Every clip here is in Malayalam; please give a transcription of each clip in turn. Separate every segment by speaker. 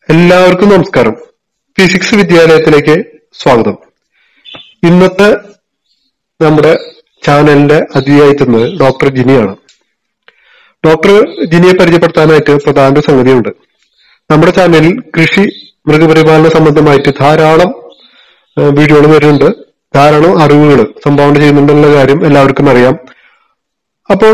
Speaker 1: എല്ലാവർക്കും നമസ്കാരം ഫിസിക്സ് വിദ്യാലയത്തിലേക്ക് സ്വാഗതം ഇന്നത്തെ നമ്മുടെ ചാനലിന്റെ അതിഥിയായിട്ടുള്ളത് ഡോക്ടർ ജിനിയാണ് ഡോക്ടർ ജിനിയെ പരിചയപ്പെടുത്താനായിട്ട് പ്രധാന ഒരു സംഗതിയുണ്ട് നമ്മുടെ ചാനലിൽ കൃഷി മൃഗപരിപാലന സംബന്ധമായിട്ട് ധാരാളം ഏഹ്, വീഡിയോകൾ വരുന്നുണ്ട് ധാരാളം അറിവുകൾ സംഭാവന ചെയ്യുന്നുണ്ടെന്നുള്ള കാര്യം എല്ലാവർക്കും അറിയാം അപ്പോൾ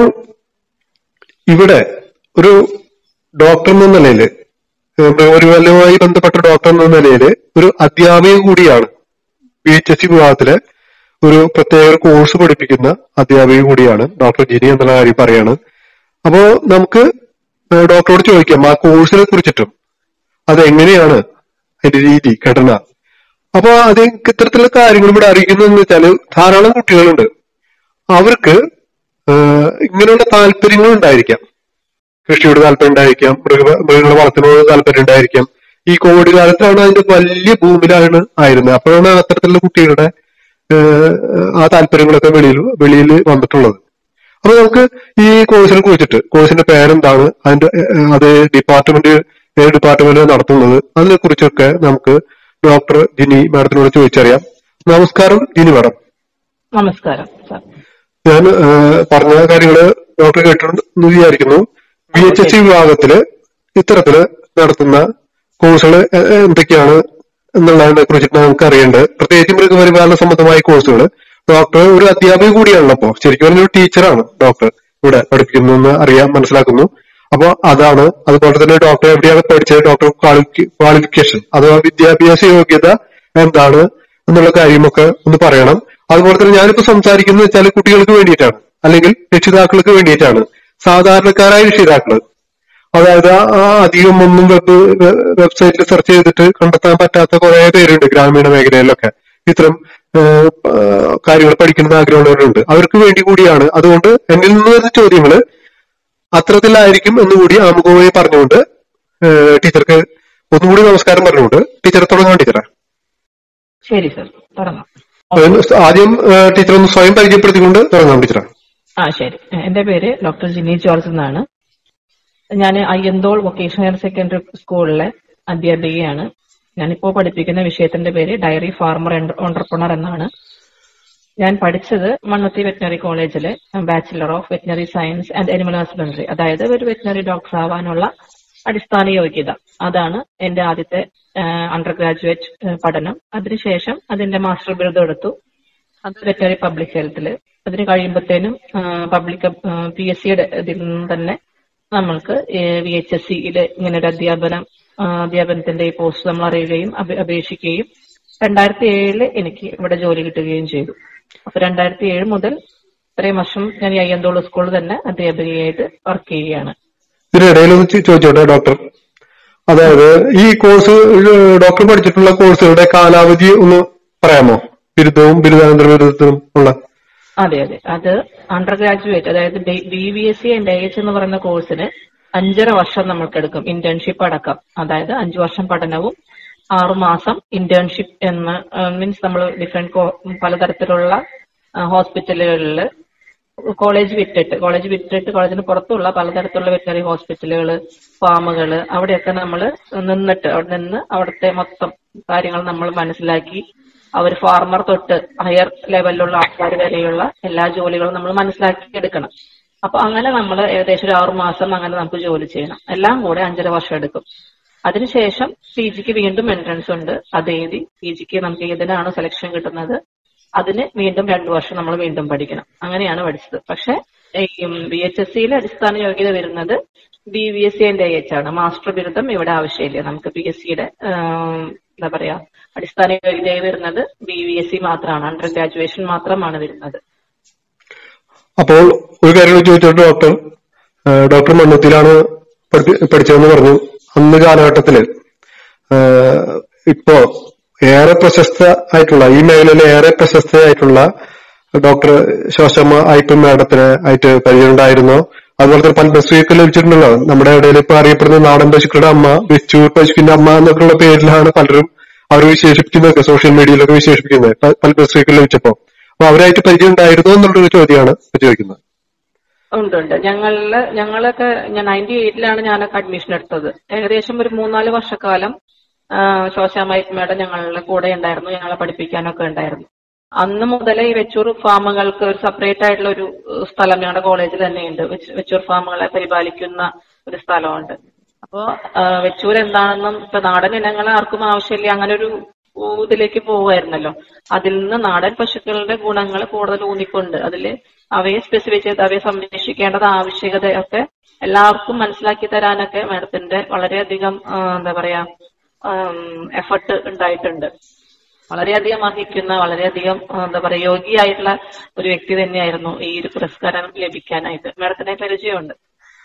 Speaker 1: ഇവിടെ ഒരു ഡോക്ടർ എന്ന നിലയില് മൃഗപരിപാലനവുമായി ബന്ധപ്പെട്ട ഡോക്ടർ എന്ന നിലയില് ഒരു അധ്യാപിക കൂടിയാണ് ബി എച്ച് എസ് സി വിഭാഗത്തിലെ ഒരു പ്രത്യേക കോഴ്സ് പഠിപ്പിക്കുന്ന അധ്യാപിക കൂടിയാണ് ഡോക്ടർ ജിനി എന്നുള്ള കാര്യം പറയാണ് അപ്പോ നമുക്ക് ഏഹ് ഡോക്ടറോട് ചോദിക്കാം ആ കോഴ്സിനെ കുറിച്ചിട്ടും അത് എങ്ങനെയാണ് അതിന്റെ രീതി ഘടന അപ്പൊ അത് ഇത്തരത്തിലുള്ള കാര്യങ്ങൾ ഇവിടെ അറിയിക്കുന്നതെന്ന് വെച്ചാല് ധാരാളം കുട്ടികളുണ്ട് അവർക്ക് ഏഹ് ഇങ്ങനെയുള്ള താല്പര്യങ്ങൾ ഉണ്ടായിരിക്കാം കൃഷിയോട് താല്പര്യം ഉണ്ടായിരിക്കാം മൃഗ മൃഗങ്ങളെ വളർത്തുന്നതോട് താല്പര്യം ഉണ്ടായിരിക്കാം ഈ കോവിഡ് കാലത്താണ് അതിന്റെ വലിയ ഭൂമിയിലാണ് ആയിരുന്നത് അപ്പോഴാണ് അത്തരത്തിലുള്ള കുട്ടികളുടെ ഏഹ്, ആ താല്പര്യങ്ങളൊക്കെ വെളിയിൽ വെളിയിൽ വന്നിട്ടുള്ളത് അപ്പൊ നമുക്ക് ഈ കോഴ്സിനെ കുറിച്ചിട്ട് കോഴ്സിന്റെ പേരെന്താണ് അതിന്റെ ഏഹ്, അത് ഡിപ്പാർട്ട്മെന്റ് ഏത് ഡിപ്പാർട്ട്മെന്റ് നടത്തുന്നത് അതിനെ കുറിച്ചൊക്കെ നമുക്ക് ഡോക്ടർ ജിനി മാഡത്തിനോട് ചോദിച്ചറിയാം നമസ്കാരം ജിനി മാഡം
Speaker 2: നമസ്കാരം സാർ
Speaker 1: ഞാൻ ഏഹ്, പറഞ്ഞ കാര്യങ്ങള് ഡോക്ടർ കേട്ടിട്ടുണ്ടെന്ന് വിചാരിക്കുന്നു ബി എച്ച് എസ് സി വിഭാഗത്തില് ഇത്തരത്തില് നടത്തുന്ന കോഴ്സുകൾ എന്തൊക്കെയാണ് എന്നുള്ളതിനെ കുറിച്ചിട്ട് നമുക്ക് അറിയേണ്ടത് പ്രത്യേകിച്ച് മൃഗപരിപാലന സംബന്ധമായ കോഴ്സുകൾ ഡോക്ടർ ഒരു അധ്യാപിക കൂടിയാണല്ലോ അപ്പോ ശരിക്കും പറഞ്ഞ ഒരു ടീച്ചറാണ് ഡോക്ടർ ഇവിടെ പഠിപ്പിക്കുന്നതെന്ന് അറിയാൻ മനസ്സിലാക്കുന്നു അപ്പൊ അതാണ് അതുപോലെ തന്നെ ഡോക്ടർ എവിടെയാണ് പഠിച്ചത് ഡോക്ടർ ക്വാളിഫിക്കേഷൻ അഥവാ വിദ്യാഭ്യാസ യോഗ്യത എന്താണ് എന്നുള്ള കാര്യമൊക്കെ ഒന്ന് പറയണം അതുപോലെ തന്നെ ഞാനിപ്പോ സംസാരിക്കുന്നത് വെച്ചാൽ കുട്ടികൾക്ക് വേണ്ടിയിട്ടാണ് അല്ലെങ്കിൽ രക്ഷിതാക്കൾക്ക് വേണ്ടിയിട്ടാണ് സാധാരണക്കാരായ രക്ഷിതാക്കള് അതായത് ആ- ആ അധികം ഒന്നും വെബ് വെബ്സൈറ്റിൽ സെർച്ച് ചെയ്തിട്ട് കണ്ടെത്താൻ പറ്റാത്ത കുറെ പേരുണ്ട് ഗ്രാമീണ മേഖലയിലൊക്കെ ഇത്തരം ഏഹ്, ആ, കാര്യങ്ങൾ പഠിക്കുന്ന ആഗ്രഹമുള്ളവരുണ്ട് അവർക്ക് വേണ്ടി കൂടിയാണ് അതുകൊണ്ട് എന്നിൽ നിന്ന് വരുന്ന ചോദ്യങ്ങള് അത്തരത്തിലായിരിക്കും എന്നുകൂടി ആമുഖമായി പറഞ്ഞുകൊണ്ട് ഏഹ്, ടീച്ചർക്ക് ഒന്നുകൂടി നമസ്കാരം പറഞ്ഞുകൊണ്ട് ടീച്ചർ തുടങ്ങാൻ ടീച്ചറെ
Speaker 2: ശരി സർ തുടങ്ങാം
Speaker 1: അതിന് ആദ്യം ഏഹ്, ടീച്ചർ ഒന്ന് സ്വയം പരിചയപ്പെടുത്തിക്കൊണ്ട് തുടങ്ങാം ടീച്ചറെ
Speaker 2: ആ ശരി എന്റെ പേര് ഡോക്ടർ ജിനി ജോർജ് എന്നാണ് ഞാൻ അയ്യന്തോൾ വൊക്കേഷണൽ ഹയർ സെക്കൻഡറി സ്കൂളിലെ അധ്യാപികയാണ് ഞാനിപ്പോ പഠിപ്പിക്കുന്ന വിഷയത്തിന്റെ പേര് ഡയറി ഫാർമർ ഓണ്ടർപ്രണർ എന്നാണ് ഞാൻ പഠിച്ചത് മണ്ണുത്തി വെറ്റിനറി കോളേജിലെ bachelor of veterinary science and animal husbandry അതായത് ഒരു വെറ്റിനറി ഡോക്ടർ ആവാനുള്ള അടിസ്ഥാന യോഗ്യത അതാണ് എന്റെ ആദ്യത്തെ അണ്ടർ ഗ്രാജുവേറ്റ് പഠനം അതിനുശേഷം അതിന്റെ മാസ്റ്റർ ബിരുദം എടുത്തു അത് വെറ്ററി പബ്ലിക് ഹെൽത്തില് അതിന് കഴിയുമ്പോഴത്തേനും പബ്ലിക് പി എസ് സിയുടെ ഇതിൽ നിന്ന് തന്നെ നമ്മൾക്ക് വി എച്ച് എസ് സിയില് ഇങ്ങനെ ഒരു അധ്യാപനം ആ, അധ്യാപനത്തിന്റെ ഈ പോസ്റ്റ് നമ്മൾ അറിയുകയും അപേ- അപേക്ഷിക്കുകയും രണ്ടായിരത്തി ഏഴില് എനിക്ക് ഇവിടെ ജോലി കിട്ടുകയും ചെയ്തു അപ്പൊ രണ്ടായിരത്തി ഏഴ് മുതൽ ഇത്രയും വർഷം ഞാൻ ഈ അയ്യന്തോള് സ്കൂളിൽ തന്നെ അധ്യാപികയായിട്ട് വർക്ക് ചെയ്യുകയാണ്
Speaker 1: ഇതിനിടയിൽ ഒന്ന് ചോ- ചോദിച്ചോട്ടെ ഡോക്ടർ അതായത് ഈ കോഴ്സ് ഡോക്ടർ പഠിച്ചിട്ടുള്ള കോഴ്സുകളുടെ കാലാവധി ഒന്ന് പറയാമോ ബിരുദവും ബിരുദാനന്തര ബിരുദത്തിനും ഉള്ള
Speaker 2: അതെ അതെ അത് അണ്ടർ ഗ്രാജുവേറ്റ് അതായത് B V S C and H എന്ന് പറയുന്ന കോഴ്സിന് അഞ്ചര വർഷം നമ്മൾക്ക് എടുക്കും ഇന്റേൺഷിപ്പ് അടക്കം അതായത് അഞ്ചു വർഷം പഠനവും ആറുമാസം ഇന്റേൺഷിപ്പ് എന്ന് മീൻസ് നമ്മൾ ഡിഫറെന്റ് പലതരത്തിലുള്ള ഹോസ്പിറ്റലുകളിൽ കോളേജ് വിട്ടിട്ട് കോളേജ് വിട്ടിട്ട് കോളേജിന് പുറത്തുള്ള പലതരത്തിലുള്ള വെറ്ററി ഹോസ്പിറ്റലുകൾ ഫാമുകൾ അവിടെയൊക്കെ നമ്മൾ നിന്നിട്ട് അവിടെ നിന്ന് അവിടുത്തെ മൊത്തം കാര്യങ്ങൾ നമ്മൾ മനസ്സിലാക്കി അവർ ഫാർമർ തൊട്ട് ഹയർ ലെവലിലുള്ള ആൾക്കാർ വരെയുള്ള എല്ലാ ജോലികളും നമ്മൾ മനസ്സിലാക്കി എടുക്കണം അപ്പൊ അങ്ങനെ നമ്മൾ ഏകദേശം ഒരു ആറു മാസം അങ്ങനെ നമുക്ക് ജോലി ചെയ്യണം എല്ലാം കൂടെ അഞ്ചര വർഷം എടുക്കും അതിനുശേഷം പി ജിക്ക് വീണ്ടും എൻട്രൻസ് ഉണ്ട് അത് എഴുതി പി ജിക്ക് നമുക്ക് ഏതിനാണോ സെലക്ഷൻ കിട്ടുന്നത് അതിന് വീണ്ടും രണ്ടു വർഷം നമ്മൾ വീണ്ടും പഠിക്കണം അങ്ങനെയാണ് പഠിച്ചത് പക്ഷെ ബി എച്ച് എസ് സിയിലെ അടിസ്ഥാന യോഗ്യത വരുന്നത് B V S C and H ആണ് മാസ്റ്റർ ബിരുദം ഇവിടെ ആവശ്യമില്ല നമുക്ക് പി എസ് സിയുടെ എന്താ പറയാ അടിസ്ഥാന യോഗ്യത വരുന്നത് ബി വി എസ് സി മാത്രമാണ് അണ്ടർ ഗ്രാജുവേഷൻ മാത്രമാണ് വരുന്നത്
Speaker 1: അപ്പോൾ ഒരു കാര്യം കൂടി ചോദിച്ചോട്ടെ ഡോക്ടർ ഏഹ്, ഡോക്ടർ മണ്ണുത്തിലാണ് പഠിപ്പി- പഠിച്ചതെന്ന് പറഞ്ഞു അന്ന് കാലഘട്ടത്തില് ഏഹ്, ഇപ്പോ ഏറെ പ്രശസ്ത ആയിട്ടുള്ള ഈ മേഖലയിൽ ഏറെ പ്രശസ്തയായിട്ടുള്ള ഡോക്ടർ ശോശമ്മ ഐപ്പൻ മാഡത്തിന് ആയിട്ട് പരിചയമുണ്ടായിരുന്നോ അതുപോലെ തന്നെ പത്മശ്രീയൊക്കെ ലഭിച്ചിട്ടുണ്ടല്ലോ നമ്മുടെ ഇടയിൽ ഇപ്പൊ അറിയപ്പെടുന്ന നാടൻ പശുക്കളുടെ അമ്മ വെച്ചൂർ പശുക്കിന്റെ അമ്മ എന്നൊക്കെയുള്ള പേരിലാണ് പലരും അവർ വിശേഷിപ്പിക്കുന്നതൊക്കെ സോഷ്യൽ മീഡിയയിലൊക്കെ വിശേഷിപ്പിക്കുന്നത് പ- പത്മശ്രീയൊക്കെ ലഭിച്ചപ്പോ അപ്പൊ അവരായിട്ട് പരിചയം ഉണ്ടായിരുന്നോ എന്നുള്ളൊരു ചോദ്യമാണ് ചോദിക്കുന്നത്
Speaker 2: ഉണ്ട് ഉണ്ട് ഞങ്ങളില് ഞങ്ങളൊക്കെ ഞാൻ നയൻറ്റി എയ്റ്റിലാണ് ഞാനൊക്കെ അഡ്മിഷൻ എടുത്തത് ഏകദേശം ഒരു മൂന്നാല് വർഷക്കാലം ആ, ശോശാമൈറ്റ് മേഡം ഞങ്ങളുടെ കൂടെ ഉണ്ടായിരുന്നു ഞങ്ങളെ പഠിപ്പിക്കാനൊക്കെ ഉണ്ടായിരുന്നു അന്ന് മുതലേ ഈ വെച്ചൂർ ഫാമുകൾക്ക് ഒരു സെപ്പറേറ്റ് ആയിട്ടുള്ള ഒരു ഏഹ്, സ്ഥലം ഞങ്ങളുടെ കോളേജിൽ തന്നെയുണ്ട് വെച്ച്- വെച്ചൂർ ഫാമുകളെ പരിപാലിക്കുന്ന ഒരു സ്ഥലമുണ്ട് അപ്പോ ആ, വെച്ചൂർ എന്താണെന്നും ഇപ്പൊ നാടൻ ഇനങ്ങൾ ആർക്കും ആവശ്യമില്ല അങ്ങനെ ഒരു ഊ- ഇതിലേക്ക് പോവുമായിരുന്നല്ലോ അതിൽ നിന്ന് നാടൻ പശുക്കളുടെ ഗുണങ്ങൾ കൂടുതൽ ഊന്നിക്കൊണ്ട് അതിൽ അവയെ സ്പെസിഫൈ ചെയ്ത് അവയെ സംരക്ഷിക്കേണ്ടത് ആവശ്യകതയൊക്കെ എല്ലാവർക്കും മനസ്സിലാക്കി തരാനൊക്കെ മാഡത്തിന്റെ വളരെയധികം ആ, എന്താ പറയാ എഫർട്ട് ഉണ്ടായിട്ടുണ്ട് വളരെയധികം അർഹിക്കുന്ന വളരെയധികം ആ, എന്താ പറയാ യോഗിയായിട്ടുള്ള ഒരു വ്യക്തി തന്നെയായിരുന്നു ഈ ഒരു പുരസ്കാരം ലഭിക്കാനായിട്ട് മാഡത്തിനെ പരിചയമുണ്ട്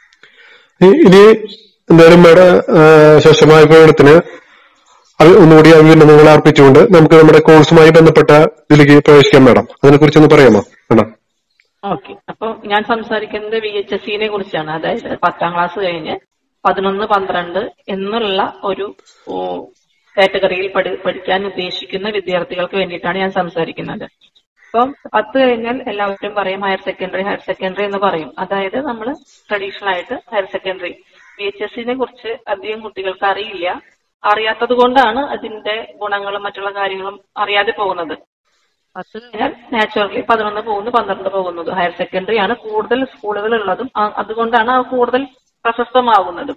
Speaker 1: ഇ- ഇനി എന്തായാലും മേഡം ശേഷമായ മേഡത്തിന് അത് ഒന്നുകൂടി അഭിനന്ദനങ്ങൾ അർപ്പിച്ചുകൊണ്ട് നമുക്ക് നമ്മുടെ കോഴ്സുമായി ബന്ധപ്പെട്ട ഇതിലേക്ക് പ്രവേശിക്കാം മേഡം അതിനെക്കുറിച്ചൊന്ന് പറയാമോ മേഡം
Speaker 2: ഓക്കെ അപ്പൊ ഞാൻ സംസാരിക്കുന്നത് വി എച്ച് എസ് സിനെ കുറിച്ചാണ് അതായത് പത്താം ക്ലാസ് കഴിഞ്ഞ് പതിനൊന്ന് പന്ത്രണ്ട് എന്നുള്ള ഒരു ഓ, കാറ്റഗറിയിൽ പഠി പഠിക്കാൻ ഉദ്ദേശിക്കുന്ന വിദ്യാർത്ഥികൾക്ക് വേണ്ടിയിട്ടാണ് ഞാൻ സംസാരിക്കുന്നത് അപ്പം പത്ത് കഴിഞ്ഞാൽ എല്ലാവരും പറയും ഹയർ സെക്കൻഡറി ഹയർ സെക്കൻഡറി എന്ന് പറയും അതായത് നമ്മൾ ട്രഡീഷണൽ ആയിട്ട് higher secondary V H S സിനെ കുറിച്ച് അധികം കുട്ടികൾക്ക് അറിയില്ല അറിയാത്തത് കൊണ്ടാണ് അതിന്റെ ഗുണങ്ങളും മറ്റുള്ള കാര്യങ്ങളും അറിയാതെ പോകുന്നത് പത്ത് കഴിഞ്ഞാൽ നാച്ചുറലി പതിനൊന്ന് പോകുന്നു പന്ത്രണ്ട് പോകുന്നത് ഹയർ സെക്കൻഡറി ആണ് കൂടുതൽ സ്കൂളുകൾ ഉള്ളതും ആ- അതുകൊണ്ടാണ് അത് കൂടുതൽ പ്രശസ്തമാകുന്നതും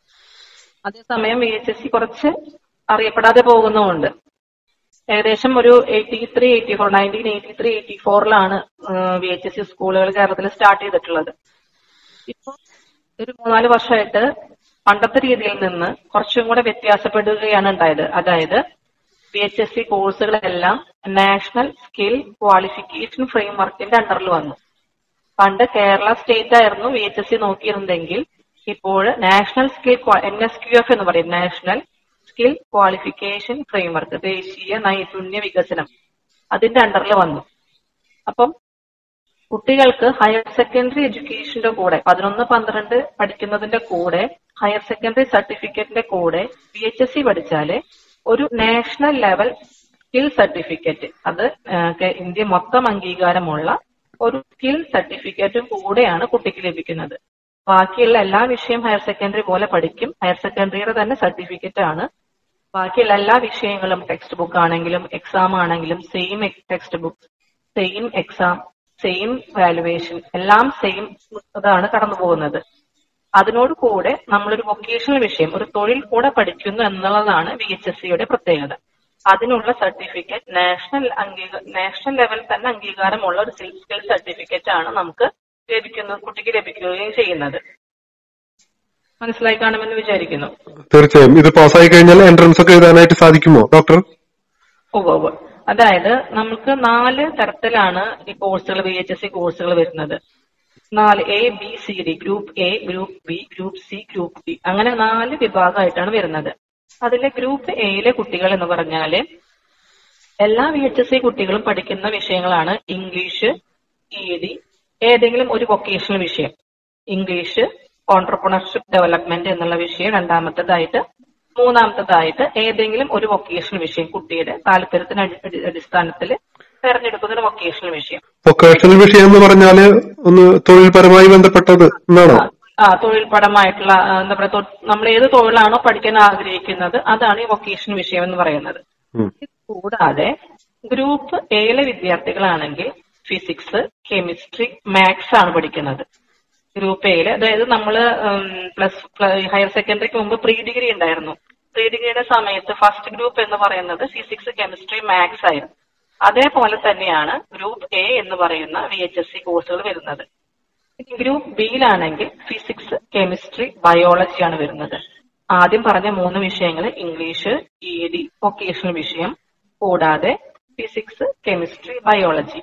Speaker 2: അതേസമയം വി എച്ച് എസ് സി കുറച്ച് അറിയപ്പെടാതെ പോകുന്നുമുണ്ട് ഏകദേശം ഒരു eighty three eighty four nineteen eighty three eighty ഫോറിലാണ് വി എച്ച് എസ് സി സ്കൂളുകൾ കേരളത്തിൽ സ്റ്റാർട്ട് ചെയ്തിട്ടുള്ളത് ഇപ്പൊ ഒരു മൂന്നാല് വർഷമായിട്ട് പണ്ടത്തെ രീതിയിൽ നിന്ന് കുറച്ചും കൂടെ വ്യത്യാസപ്പെടുകയാണ് ഉണ്ടായത് അതായത് പി എച്ച് എസ് സി കോഴ്സുകളെല്ലാം നാഷണൽ സ്കിൽ ക്വാളിഫിക്കേഷൻ ഫ്രെയിംവർക്കിന്റെ അണ്ടറിൽ വന്നു പണ്ട് കേരള സ്റ്റേറ്റ് ആയിരുന്നു വി എച്ച് എസ് സി നോക്കിയിരുന്നെങ്കിൽ ഇപ്പോൾ national skill N S Q F എന്ന് പറയും നാഷണൽ സ്കിൽ ക്വാളിഫിക്കേഷൻ ഫ്രെയിംവർക്ക് ദേശീയ നൈപുണ്യ വികസനം അതിന്റെ അണ്ടറിൽ വന്നു അപ്പം കുട്ടികൾക്ക് ഹയർ സെക്കൻഡറി എഡ്യൂക്കേഷന്റെ കൂടെ പതിനൊന്ന് പന്ത്രണ്ട് പഠിക്കുന്നതിന്റെ കൂടെ ഹയർ സെക്കൻഡറി സർട്ടിഫിക്കറ്റിന്റെ കൂടെ പി എച്ച് എസ് സി പഠിച്ചാല് ഒരു നാഷണൽ ലെവൽ സ്കിൽ സർട്ടിഫിക്കറ്റ് അത് ആ, കെ- ഇന്ത്യ മൊത്തം അംഗീകാരമുള്ള ഒരു സ്കിൽ സർട്ടിഫിക്കറ്റും കൂടെയാണ് കുട്ടിക്ക് ലഭിക്കുന്നത് ബാക്കിയുള്ള എല്ലാ വിഷയം ഹയർ സെക്കൻഡറി പോലെ പഠിക്കും ഹയർ സെക്കൻഡറിയുടെ തന്നെ സർട്ടിഫിക്കറ്റ് ആണ് ബാക്കിയുള്ള എല്ലാ വിഷയങ്ങളും ടെക്സ്റ്റ് ബുക്ക് ആണെങ്കിലും എക്സാം ആണെങ്കിലും same text book same exam same valuation എല്ലാം സെയിം ഇതാണ് കടന്നു പോകുന്നത് അതിനോട് കൂടെ നമ്മളൊരു വൊക്കേഷണൽ വിഷയം ഒരു തൊഴിൽ കൂടെ പഠിക്കുന്നു എന്നുള്ളതാണ് വി എച്ച് എസ് സിയുടെ പ്രത്യേകത അതിനുള്ള സർട്ടിഫിക്കറ്റ് നാഷണൽ അംഗീകാര നാഷണൽ ലെവലിൽ തന്നെ അംഗീകാരമുള്ള ഒരു സ്കിൽ സർട്ടിഫിക്കറ്റ് ആണ് നമുക്ക് ലഭിക്കുന്നത് കുട്ടിക്ക് ലഭിക്കുകയും ചെയ്യുന്നത് മനസ്സിലായി കാണുമെന്ന് വിചാരിക്കുന്നു
Speaker 1: തീർച്ചയായും ഇത് പാസ്സായി കഴിഞ്ഞാൽ എൻട്രൻസ് ഒക്കെ എഴുതാനായിട്ട് സാധിക്കുമോ ഡോക്ടർ
Speaker 2: ഉവ്വ് ഉവ്വ് അതായത് നമുക്ക് നാല് തരത്തിലാണ് ഈ കോഴ്സുകൾ വി എച്ച് എസ് സി കോഴ്സുകൾ വരുന്നത് നാല് A B C D group A group B group C group D അങ്ങനെ നാല് വിഭാഗമായിട്ടാണ് വരുന്നത് അതിലെ ഗ്രൂപ്പ് എയിലെ കുട്ടികൾ എന്ന് പറഞ്ഞാല് എല്ലാ വി എച്ച് എസ് സി കുട്ടികളും പഠിക്കുന്ന വിഷയങ്ങളാണ് ഇംഗ്ലീഷ് ഇ ഡി ഏതെങ്കിലും ഒരു വൊക്കേഷണൽ വിഷയം ഇംഗ്ലീഷ് ഓൺടർപ്രണർഷിപ്പ് ഡെവലപ്മെന്റ് എന്നുള്ള വിഷയം രണ്ടാമത്തേതായിട്ട് മൂന്നാമത്തേതായിട്ട് ഏതെങ്കിലും ഒരു വൊക്കേഷണൽ വിഷയം കുട്ടിയുടെ താല്പര്യത്തിന് അടി- അടി- അടിസ്ഥാനത്തിൽ തെരഞ്ഞെടുക്കുന്ന ഒരു വൊക്കേഷണൽ വിഷയം
Speaker 1: വൊക്കേഷണൽ വിഷയം എന്ന് പറഞ്ഞാല് ഒന്ന് തൊഴിൽപരമായി ബന്ധപ്പെട്ടത് എന്നാണോ
Speaker 2: ആ തൊഴിൽപരമായിട്ടുള്ള ആ, എന്താ പറയാ തൊ- നമ്മൾ ഏത് തൊഴിലാണോ പഠിക്കാൻ ആഗ്രഹിക്കുന്നത് അതാണ് ഈ വൊക്കേഷണൽ വിഷയം എന്ന് പറയുന്നത്
Speaker 1: ഉം.
Speaker 2: ഇത് കൂടാതെ ഗ്രൂപ്പ് എയിലെ വിദ്യാർത്ഥികളാണെങ്കിൽ ഫിസിക്സ് കെമിസ്ട്രി മാത്സ് ആണ് പഠിക്കുന്നത് ഗ്രൂപ്പ് എയില് അതായത് നമ്മള് പ്ലസ് ഹയർ സെക്കൻഡറിക്ക് മുമ്പ് പ്രീ ഡിഗ്രി ഉണ്ടായിരുന്നു പ്രീ ഡിഗ്രിയുടെ സമയത്ത് ഫസ്റ്റ് ഗ്രൂപ്പ് എന്ന് പറയുന്നത് ഫിസിക്സ് കെമിസ്ട്രി മാത്സ് ആയിരുന്നു അതേപോലെ തന്നെയാണ് ഗ്രൂപ്പ് എ എന്ന് പറയുന്ന വി എച്ച് എസ് സി കോഴ്സുകൾ വരുന്നത് ഇനി ഗ്രൂപ്പ് ബിയിലാണെങ്കിൽ ഫിസിക്സ് കെമിസ്ട്രി ബയോളജി ആണ് വരുന്നത് ആദ്യം പറഞ്ഞ മൂന്ന് വിഷയങ്ങൾ ഇംഗ്ലീഷ് ഇ ഡി വൊക്കേഷണൽ വിഷയം കൂടാതെ ഫിസിക്സ് കെമിസ്ട്രി ബയോളജി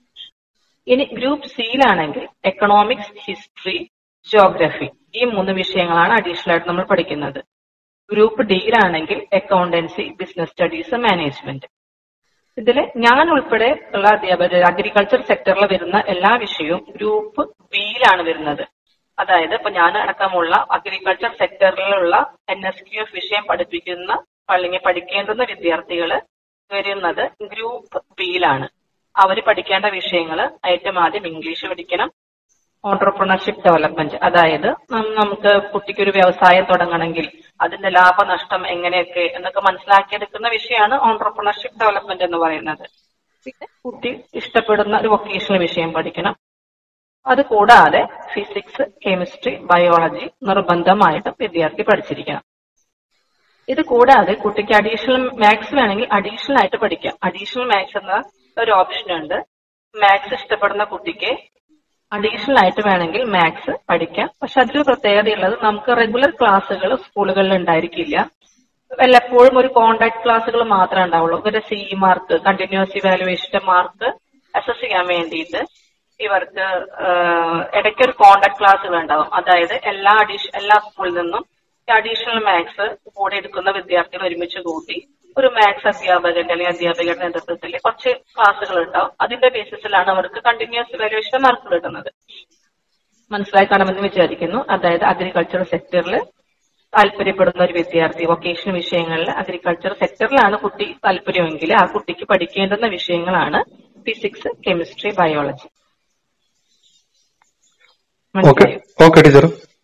Speaker 2: ഇനി ഗ്രൂപ്പ് സിയിലാണെങ്കിൽ എക്കണോമിക്സ് ഹിസ്റ്ററി ജോഗ്രഫി ഈ മൂന്ന് വിഷയങ്ങളാണ് അഡീഷണൽ ആയിട്ട് നമ്മൾ പഠിക്കുന്നത് ഗ്രൂപ്പ് ഡിയിലാണെങ്കിൽ അക്കൗണ്ടൻസി ബിസിനസ് സ്റ്റഡീസ് മാനേജ്മെന്റ് ഇതില് ഞാൻ ഉൾപ്പെടെ ഉള്ള അധ്യാപകർ അഗ്രികൾച്ചർ സെക്ടറിൽ വരുന്ന എല്ലാ വിഷയവും ഗ്രൂപ്പ് ബിയിലാണ് വരുന്നത് അതായത് ഇപ്പൊ ഞാൻ അടക്കമുള്ള അഗ്രികൾച്ചർ സെക്ടറിലുള്ള എൻ എസ് ക്യു എഫ് വിഷയം പഠിപ്പിക്കുന്ന അല്ലെങ്കിൽ പഠിക്കേണ്ടുന്ന വിദ്യാർത്ഥികൾ വരുന്നത് ഗ്രൂപ്പ് ബിയിലാണ് അവർ പഠിക്കേണ്ട വിഷയങ്ങൾ ഏറ്റവും ആദ്യം ഇംഗ്ലീഷ് പഠിക്കണം ഓണ്ടർപ്രണർഷിപ്പ് ഡെവലപ്മെന്റ് അതായത് നം- നമുക്ക് കുട്ടിക്ക് ഒരു വ്യവസായം തുടങ്ങണമെങ്കിൽ അതിന്റെ ലാഭനഷ്ടം എങ്ങനെയൊക്കെ എന്നൊക്കെ മനസ്സിലാക്കിയെടുക്കുന്ന വിഷയമാണ് ഓണ്ടർപ്രണർഷിപ്പ് ഡെവലപ്മെന്റ് എന്ന് പറയുന്നത് പിന്നെ കുട്ടി ഇഷ്ടപ്പെടുന്ന ഒരു വൊക്കേഷണൽ വിഷയം പഠിക്കണം അത് കൂടാതെ ഫിസിക്സ് കെമിസ്ട്രി ബയോളജി നിർബന്ധമായിട്ടും വിദ്യാർത്ഥി പഠിച്ചിരിക്കണം ഇത് കൂടാതെ കുട്ടിക്ക് അഡീഷണൽ മാത്സ് വേണമെങ്കിൽ അഡീഷണൽ ആയിട്ട് പഠിക്കാം അഡീഷണൽ മാത്സ് എന്ന ഒരു ഓപ്ഷൻ ഉണ്ട് മാത്സ് ഇഷ്ടപ്പെടുന്ന കുട്ടിക്ക് അഡീഷണൽ ആയിട്ട് വേണമെങ്കിൽ മാത്സ് പഠിക്കാം പക്ഷെ അതിലൊരു പ്രത്യേകതയുള്ളത് നമുക്ക് റെഗുലർ ക്ലാസ്സുകൾ സ്കൂളുകളിൽ ഉണ്ടായിരിക്കില്ല വല്ലപ്പോഴും ഒരു കോണ്ടാക്ട് ക്ലാസ്സുകൾ മാത്രമേ ഉണ്ടാവുള്ളൂ ഒരു സി മാർക്ക് കണ്ടിന്യൂസ് ഇവാലുവേഷന്റെ മാർക്ക് അസസ് ചെയ്യാൻ വേണ്ടിയിട്ട് ഇവർക്ക് ആഹ്, ഇടയ്ക്ക് ഒരു കോണ്ടാക്ട് ക്ലാസ്സുകൾ ഉണ്ടാവും അതായത് എല്ലാ അഡീഷ എല്ലാ സ്കൂളിൽ നിന്നും അഡീഷണൽ മാത്സ് കൂടെ എടുക്കുന്ന വിദ്യാർത്ഥികൾ ഒരുമിച്ച് കൂട്ടി ഒരു മാത്സ് അധ്യാപകന്റെ അല്ലെങ്കിൽ അധ്യാപകരുടെ നേതൃത്വത്തിൽ കുറച്ച് ക്ലാസ്സുകൾ ഉണ്ടാവും അതിന്റെ ബേസിസിലാണ് അവർക്ക് കണ്ടിന്യൂസ് ഇവാലുവേഷൻ മാർക്ക് കിട്ടുന്നത് മനസ്സിലായി കാണുമെന്ന് വിചാരിക്കുന്നു അതായത് അഗ്രികൾച്ചർ സെക്ടറിൽ താല്പര്യപ്പെടുന്ന ഒരു വിദ്യാർത്ഥി വൊക്കേഷണൽ വിഷയങ്ങളിൽ അഗ്രികൾച്ചർ സെക്ടറിലാണ് കുട്ടി താല്പര്യമെങ്കിൽ ആ കുട്ടിക്ക് പഠിക്കേണ്ടുന്ന വിഷയങ്ങളാണ് ഫിസിക്സ് കെമിസ്ട്രി ബയോളജി
Speaker 1: ഓക്കെ
Speaker 2: മനസ്സിലായോ
Speaker 1: ഓക്കെ ടീച്ചർ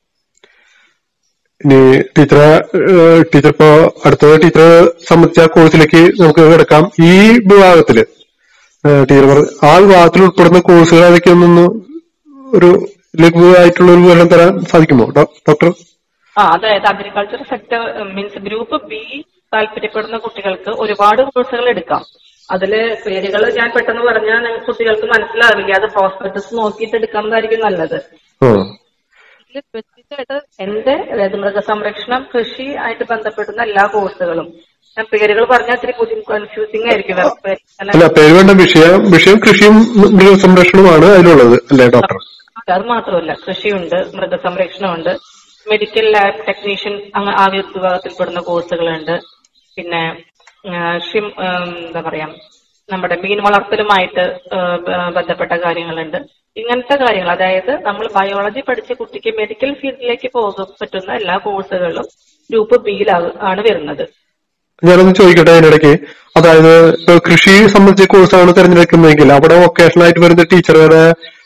Speaker 1: ഇനി ടീച്ചറെ ഏഹ്, ടീച്ചർ ഇപ്പോ അടുത്ത ടീച്ചറെ സംബന്ധിച്ച ആ കോഴ്സിലേക്ക് നമുക്ക് കിടക്കാം ഈ വിഭാഗത്തില് ഏഹ്, ടീച്ചർ പറ- ആ വിഭാഗത്തിൽ ഉൾപ്പെടുന്ന കോഴ്സുകൾ ഏതൊക്കെയൊന്നൊന്ന് ഒരു ലഘുവായിട്ടുള്ള ഒരു വിവരണം തരാൻ സാധിക്കുമോ ഡോ- ഡോക്ടർ
Speaker 2: ആ അതായത് agriculture sector means group B താല്പര്യപ്പെടുന്ന കുട്ടികൾക്ക് ഒരുപാട് കോഴ്സുകൾ എടുക്കാം അതില് പേരുകൾ ഞാൻ പെട്ടെന്ന് പറഞ്ഞാൽ നിങ്ങൾക്ക് കുട്ടികൾക്ക് മനസ്സിലാവില്ല അത് പ്രോസ്പെക്ടസ് നോക്കിയിട്ട് എടുക്കുന്നതായിരിക്കും നല്ലത്
Speaker 1: ആ
Speaker 2: ഇതില് സ്പെസിഫിക്കായിട്ട് എന്റെ അതായത് മൃഗസംരക്ഷണം കൃഷി ആയിട്ട് ബന്ധപ്പെടുന്ന എല്ലാ കോഴ്സുകളും ഞാൻ പേരുകൾ പറഞ്ഞാൽ ഇത്തിരി കൺഫ്യൂസിംഗ് ആയിരിക്കും ഇവർക്ക്.
Speaker 1: അല്ല പേര് വേണ്ട വിഷയം വിഷയം കൃഷിയും മൃഗസംരക്ഷണവുമാണ് അതിലുള്ളത് അല്ലേ ഡോക്ടർ
Speaker 2: അത് മാത്രമല്ല കൃഷിയുണ്ട് മൃഗസംരക്ഷണമുണ്ട് മെഡിക്കൽ ലാബ് ടെക്നീഷ്യൻ അങ്ങ് ആ വിഭാഗത്തിൽപ്പെടുന്ന കോഴ്സുകളുണ്ട് പിന്നെ ആ, ഷിം ആ, എന്താ പറയാ നമ്മുടെ മീൻ വളർത്തലുമായിട്ട് ആ, ബ- ബന്ധപ്പെട്ട കാര്യങ്ങളുണ്ട് ഇങ്ങനത്തെ കാര്യങ്ങൾ അതായത് നമ്മൾ ബയോളജി പഠിച്ച കുട്ടിക്ക് മെഡിക്കൽ ഫീൽഡിലേക്ക് പോകാൻ പറ്റുന്ന എല്ലാ കോഴ്സുകളും ഗ്രൂപ്പ് ബിയിലാണ് ആണ് വരുന്നത്
Speaker 1: ഞാനൊന്ന് ചോദിക്കട്ടെ അതിനിടയ്ക്ക് അതായത് ഇപ്പൊ കൃഷി സംബന്ധിച്ച കോഴ്സാണ് തിരഞ്ഞെടുക്കുന്നതെങ്കിൽ അവിടെ വൊക്കേഷണൽ ആയിട്ട് വരുന്ന ടീച്ചറുടെ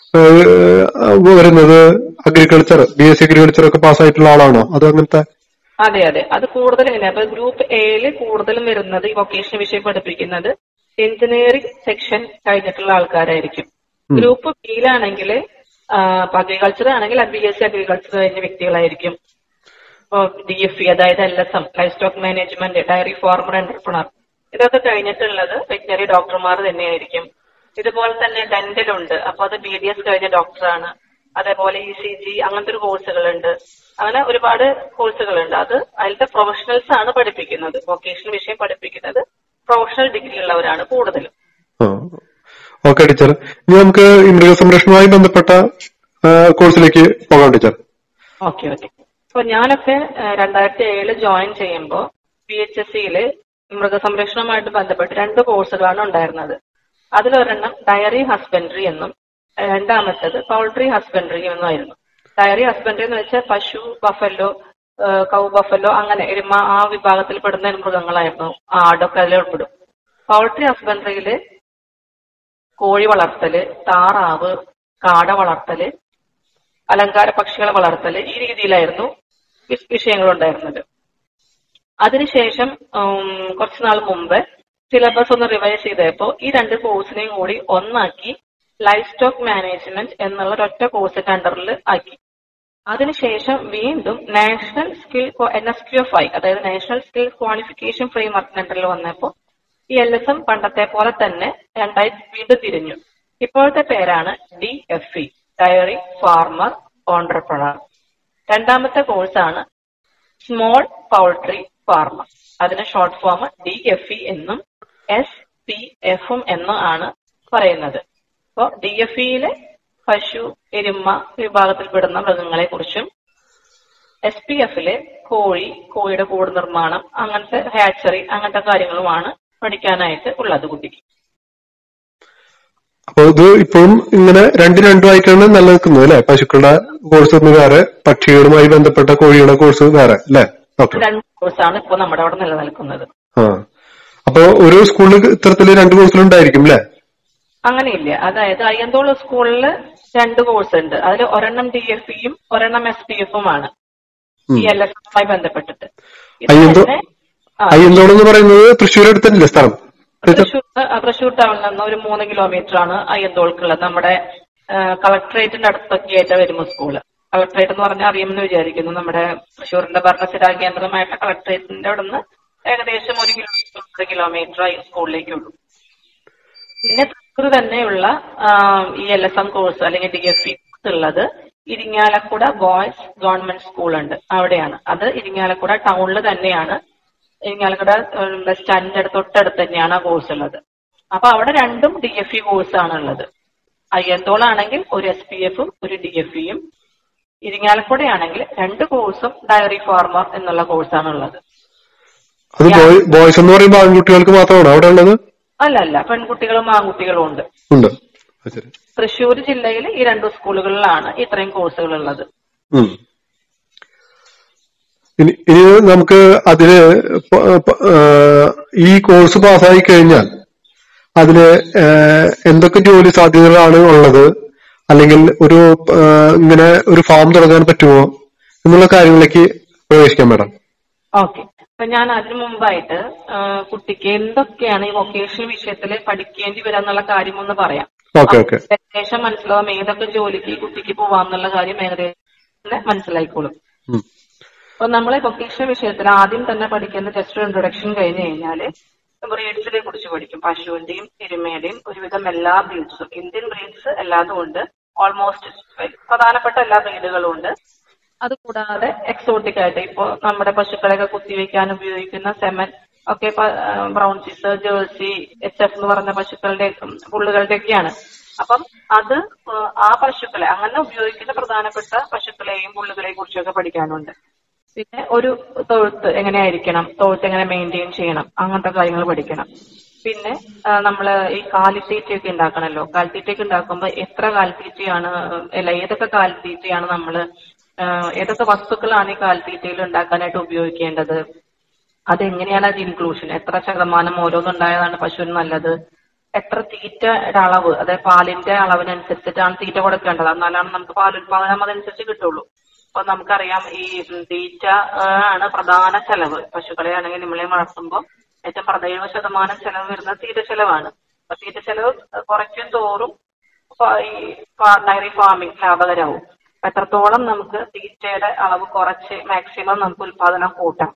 Speaker 1: വരുന്നത് agriculture B S C agriculture ഒക്കെ പാസ്സായിട്ടുള്ള ആളാണോ അത് അങ്ങനത്തെ
Speaker 2: അതെ അതെ അത് കൂടുതൽ ഇങ്ങനെ അപ്പൊ ഗ്രൂപ്പ് എയില് കൂടുതലും വരുന്നത് ഈ വൊക്കേഷണൽ വിഷയം പഠിപ്പിക്കുന്നത് എഞ്ചിനീയറിംഗ് സെക്ഷൻ കഴിഞ്ഞിട്ടുള്ള ആൾക്കാരായിരിക്കും
Speaker 1: ഉം.
Speaker 2: ഗ്രൂപ്പ് ബിയിലാണെങ്കിൽ അഗ്രികൾച്ചർ ആണെങ്കിൽ ബി എസ് സി അഗ്രികൾച്ചർ കഴിഞ്ഞ വ്യക്തികളായിരിക്കും ഇപ്പോ ഡി എഫ് ഇ അതായത് L S M life stock management dairy farmer entrepreneur ഇതൊക്കെ കഴിഞ്ഞിട്ടുള്ളത് വെറ്റിനറി ഡോക്ടർമാർ തന്നെയായിരിക്കും ഇതുപോലെ തന്നെ ഡെന്റൽ ഉണ്ട് അപ്പൊ അത് ബി ഡി എസ് കഴിഞ്ഞ ഡോക്ടറാണ് അതേപോലെ ഇ സി ജി അങ്ങനത്തെ ഒരു കോഴ്സുകളുണ്ട് അങ്ങനെ ഒരുപാട് കോഴ്സുകളുണ്ട് അത് അതിലത്തെ പ്രൊഫഷണൽസ് ആണ് പഠിപ്പിക്കുന്നത് വൊക്കേഷണൽ വിഷയം പഠിപ്പിക്കുന്നത് പ്രൊഫഷണൽ ഡിഗ്രി ഉള്ളവരാണ് കൂടുതലും
Speaker 1: ഓക്കെ ടീച്ചർ ഇനി നമുക്ക് ഈ മൃഗസംരക്ഷണവുമായി ബന്ധപ്പെട്ട ആ, കോഴ്സിലേക്ക് പോകാം ടീച്ചർ
Speaker 2: ഓക്കെ ഓക്കെ അപ്പൊ ഞാനൊക്കെ രണ്ടായിരത്തി ഏഴില് ജോയിൻ ചെയ്യുമ്പോൾ പി എച്ച് എസ് സിയില് മൃഗസംരക്ഷണവുമായിട്ട് ബന്ധപ്പെട്ട് രണ്ട് കോഴ്സുകളാണ് ഉണ്ടായിരുന്നത് അതിലൊരെണ്ണം ഡയറി ഹസ്ബൻഡറി എന്നും രണ്ടാമത്തേത് പൗൾട്രി ഹസ്ബൻഡറി എന്നുമായിരുന്നു ഡയറി ഹസ്ബൻഡറി എന്ന് വെച്ചാൽ പശു ബഫല്ലോ കൗ ബഫല്ലോ അങ്ങനെ എരുമ ആ വിഭാഗത്തിൽ പെടുന്ന മൃഗങ്ങളായിരുന്നു ആടൊക്കെ അതിൽ ഉൾപ്പെടും പൗൾട്രി ഹസ്ബൻഡറിയില് കോഴി വളർത്തല് താറാവ് കാട വളർത്തല് അലങ്കാര പക്ഷികളെ വളർത്തല് ഈ രീതിയിലായിരുന്നു വിഷ- വിഷയങ്ങളുണ്ടായിരുന്നത് അതിനുശേഷം ഉം, കുറച്ചു നാൾ മുമ്പ് സിലബസ് ഒന്ന് റിവൈസ് ചെയ്തപ്പോ ഈ രണ്ട് കോഴ്സിനെയും കൂടി ഒന്നാക്കി ലൈഫ് സ്റ്റോക്ക് മാനേജ്മെന്റ് എന്നുള്ള ഒരൊറ്റ കോഴ്സിന്റെ അണ്ടറിൽ ആക്കി അതിനുശേഷം വീണ്ടും national skill N S Q F I അതായത് നാഷണൽ സ്കിൽ ക്വാളിഫിക്കേഷൻ ഫ്രെയിംവർക്കിന്റെ അണ്ടറിൽ വന്നപ്പോൾ ഈ എൽ എസ് എം പണ്ടത്തെ പോലെ തന്നെ രണ്ടായി വീണ്ടും തിരിഞ്ഞു ഇപ്പോഴത്തെ പേരാണ് D F E dairy farmer entrepreneur രണ്ടാമത്തെ കോഴ്സാണ് സ്മോൾ പൗൾട്രി ഫാർമർ അതിന് short form D F E എന്നും എസ് പി എഫും എന്നും ആണ് പറയുന്നത് അപ്പോൾ ഡി എഫ് ഇയിലെ പശു എരുമ വിഭാഗത്തിൽപ്പെടുന്ന മൃഗങ്ങളെ കുറിച്ചും എസ് പി എഫിലെ കോഴി കോഴിയുടെ കൂട് നിർമ്മാണം അങ്ങനത്തെ ഹാച്ചറി അങ്ങനത്തെ കാര്യങ്ങളുമാണ് പഠിക്കാനായിട്ട് ഉള്ളത് കുട്ടിക്ക്
Speaker 1: അപ്പൊ ഇത് ഇപ്പോഴും ഇങ്ങനെ രണ്ട് രണ്ടുമായിട്ടാണ് നിലനിൽക്കുന്നത് അല്ലെ പശുക്കളുടെ കോഴ്സ് ഒന്ന് വേറെ പക്ഷികളുമായി ബന്ധപ്പെട്ട കോഴിയുടെ കോഴ്സ് വേറെ അല്ലെ ഡോക്ടർ
Speaker 2: രണ്ട് കോഴ്സാണ് ഇപ്പോൾ നമ്മുടെ അവിടെ നിലനിൽക്കുന്നത്
Speaker 1: ആ അപ്പൊ ഒരു സ്കൂളിൽ ഇത്തരത്തില് രണ്ട് കോഴ്സിലുണ്ടായിരിക്കും അല്ലെ
Speaker 2: അങ്ങനെയില്ല അതായത് അയ്യന്തോൾ സ്കൂളിൽ രണ്ട് കോഴ്സ് ഉണ്ട് അതിൽ ഒരെണ്ണം ഡി എഫ് ഇയും ഒരെണ്ണം എസ് പി എഫും ആണ്
Speaker 1: ഉം.
Speaker 2: ഈ എൽ എസ് എമ്മുമായി ബന്ധപ്പെട്ടിട്ട് ഇത്
Speaker 1: അയ്യന്തോ
Speaker 2: തന്നെ ആ,
Speaker 1: അയ്യന്തോൾ എന്ന് പറയുന്നത് തൃശ്ശൂർ അടുത്തല്ലേ സ്ഥലം
Speaker 2: തൃശൂർ ആ, തൃശൂർ ടൗണിൽ നിന്ന് ഒരു മൂന്ന് കിലോമീറ്റർ ആണ് അയ്യന്തോൾക്കുള്ളത് നമ്മുടെ ആ, കളക്ടറേറ്റിന്റെ അടുത്തൊക്കെ ആയിട്ട് വരുമ്പോ സ്കൂള് കളക്ടറേറ്റ് എന്ന് പറഞ്ഞാൽ അറിയുമെന്ന് വിചാരിക്കുന്നു നമ്മുടെ തൃശ്ശൂരിന്റെ ഭരണസ്ഥിരാ കേന്ദ്രമായിട്ട് കളക്ടറേറ്റിന്റെ അവിടെ നിന്ന് ഏകദേശം ഒരു കിലോമീറ്റർ ഒന്നര കിലോമീറ്റർ സ്കൂളിലേക്കുള്ളൂ പിന്നെ തൃശ്ശൂർ തന്നെയുള്ള ആ, ഈ എൽ എസ് എം കോഴ്സ് അല്ലെങ്കിൽ ഡി എഫ് ഇ ഉള്ളത് ഇരിങ്ങാലക്കുട ബോയ്സ് ഗവൺമെന്റ് സ്കൂൾ ഉണ്ട് അവിടെയാണ് അത് ഇരിങ്ങാലക്കുട ടൗണിൽ തന്നെയാണ് ഇരിങ്ങാലക്കുട ഏഹ്, ബസ് സ്റ്റാൻഡിന്റെ അടുത്ത് തൊട്ടടുത്ത് തന്നെയാണ് ആ കോഴ്സ് ഉള്ളത് അപ്പൊ അവിടെ രണ്ടും ഡി എഫ് ഇ കോഴ്സ് ആണ് ഉള്ളത് അയ്യന്തോളാണെങ്കിൽ ഒരു എസ് പി എഫും ഒരു ഡി എഫ് ഇയും ഇരിങ്ങാലക്കുടയാണെങ്കിൽ രണ്ട് കോഴ്സും ഡയറി ഫാർമർ എന്നുള്ള കോഴ്സാണ് ഉള്ളത്
Speaker 1: അത് ബോയ് ബോയ്സ് എന്ന് പറയുമ്പോൾ ആൺകുട്ടികൾക്ക് മാത്രമാണോ അവിടെ ഉള്ളത്
Speaker 2: അല്ല അല്ല പെൺകുട്ടികളും ആൺകുട്ടികളും ഉണ്ട്
Speaker 1: ഉണ്ട് അത് ശരി
Speaker 2: തൃശ്ശൂർ ജില്ലയിൽ ഈ രണ്ട് സ്കൂളുകളിലാണ് ഇത്രയും കോഴ്സുകൾ ഉള്ളത്
Speaker 1: ഉം. ഇനി ഇനി നമുക്ക് അതില് പ- പ- ആ, ഈ കോഴ്സ് പാസ്സായി കഴിഞ്ഞാൽ അതില് ആ, എന്തൊക്കെ ജോലി സാധ്യതകളാണ് ഉള്ളത് അല്ലെങ്കിൽ ഒരു ആ, ഇങ്ങനെ ഒരു ഫാം തുടങ്ങാൻ പറ്റുമോ എന്നുള്ള കാര്യങ്ങളിലേക്ക് പ്രവേശിക്കാം മാഡം
Speaker 2: ഓക്കെ അപ്പൊ ഞാൻ അതിനു മുമ്പായിട്ട് ആ, കുട്ടിക്ക് എന്തൊക്കെയാണ് ഈ വൊക്കേഷണൽ വിഷയത്തിൽ പഠിക്കേണ്ടി വരിക എന്നുള്ള കാര്യം ഒന്ന് പറയാം
Speaker 1: ഓക്കെ ഓക്കെ
Speaker 2: ഏകദേശം മനസ്സിലാവും ഏതൊക്കെ ജോലിക്ക് ഈ കുട്ടിക്ക് പോവാന്നുള്ള കാര്യം ഏകദേശം മനസ്സിലായിക്കോളും
Speaker 1: ഉം.
Speaker 2: അപ്പൊ നമ്മൾ വൊക്കേഷണൽ വിഷയത്തിൽ ആദ്യം തന്നെ പഠിക്കുന്ന ജസ്റ്റ് ഒരു ഇൻട്രൊഡക്ഷൻ കഴിഞ്ഞ് കഴിഞ്ഞാല് ബ്രീഡ്സിനെ കുറിച്ച് പഠിക്കും പശുവിന്റെയും എരുമയുടെയും ഒരുവിധം എല്ലാ ബ്രീഡ്സും ഇന്ത്യൻ ബ്രീഡ്സ് എല്ലാതും ഉണ്ട് ഓൾമോസ്റ്റ് പ്രധാനപ്പെട്ട എല്ലാ ബ്രീഡുകളും ഉണ്ട് അതുകൂടാതെ എക്സോട്ടിക് ആയിട്ട് ഇപ്പോ നമ്മുടെ പശുക്കളെയൊക്കെ കുത്തിവെക്കാൻ ഉപയോഗിക്കുന്ന സെമൻ ഒക്കെ ബ്രൗൺ ചീസ് ജേഴ്സി എച്ച് എഫ് എന്ന് പറഞ്ഞ പശുക്കളുടെ ഉം, പുള്ളുകളുടെ ഒക്കെയാണ് അപ്പം അത് ഏഹ്, ആ പശുക്കളെ അങ്ങനെ ഉപയോഗിക്കുന്ന പ്രധാനപ്പെട്ട പശുക്കളെയും പുള്ളുകളെയും കുറിച്ചൊക്കെ പഠിക്കാനുണ്ട് പിന്നെ ഒരു തൊഴുത്ത് എങ്ങനെയായിരിക്കണം തൊഴുത്ത് എങ്ങനെ മെയിൻറ്റെയിൻ ചെയ്യണം അങ്ങനത്തെ കാര്യങ്ങൾ പഠിക്കണം പിന്നെ ആ, നമ്മള് ഈ കാലിത്തീറ്റയൊക്കെ ഉണ്ടാക്കണല്ലോ കാലിത്തീറ്റയൊക്കെ ഉണ്ടാക്കുമ്പോൾ എത്ര കാലിത്തീറ്റയാണ് അല്ല ഏതൊക്കെ കാലിത്തീറ്റയാണ് നമ്മള് ആ, ഏതൊക്കെ വസ്തുക്കളാണ് ഈ കാലിത്തീറ്റയിൽ ഉണ്ടാക്കാനായിട്ട് ഉപയോഗിക്കേണ്ടത് അതെങ്ങനെയാണ് അത് ഇൻക്ലൂഷൻ എത്ര ശതമാനം ഓരോന്നുണ്ടായതാണ് പശുവിന് നല്ലത് എത്ര തീറ്റയുടെ അളവ് അതായത് പാലിന്റെ അളവിനനുസരിച്ചിട്ടാണ് തീറ്റ കൊടുക്കേണ്ടത് എന്നാലാണ് നമുക്ക് പാലുൽപാദനം അതനുസരിച്ച് കിട്ടുള്ളൂ അപ്പൊ നമുക്കറിയാം ഈ ഉം, തീറ്റ ആ, ആണ് പ്രധാന ചെലവ് പശുക്കളെ ആണെങ്കിൽ നമ്മളെ വളർത്തുമ്പോൾ ഏറ്റവും പതിനേഴ് ശതമാനം ചെലവ് വരുന്നത് തീറ്റ ചെലവാണ് അപ്പൊ തീറ്റ ചെലവ് കുറയ്ക്കും തോറും ഇപ്പൊ ഈ ഡയറി ഫാമിംഗ് ലാഭകരമാവും അപ്പൊ എത്രത്തോളം നമുക്ക് തീറ്റയുടെ അളവ് കുറച്ച് മാക്സിമം നമുക്ക് ഉൽപാദനം കൂട്ടാം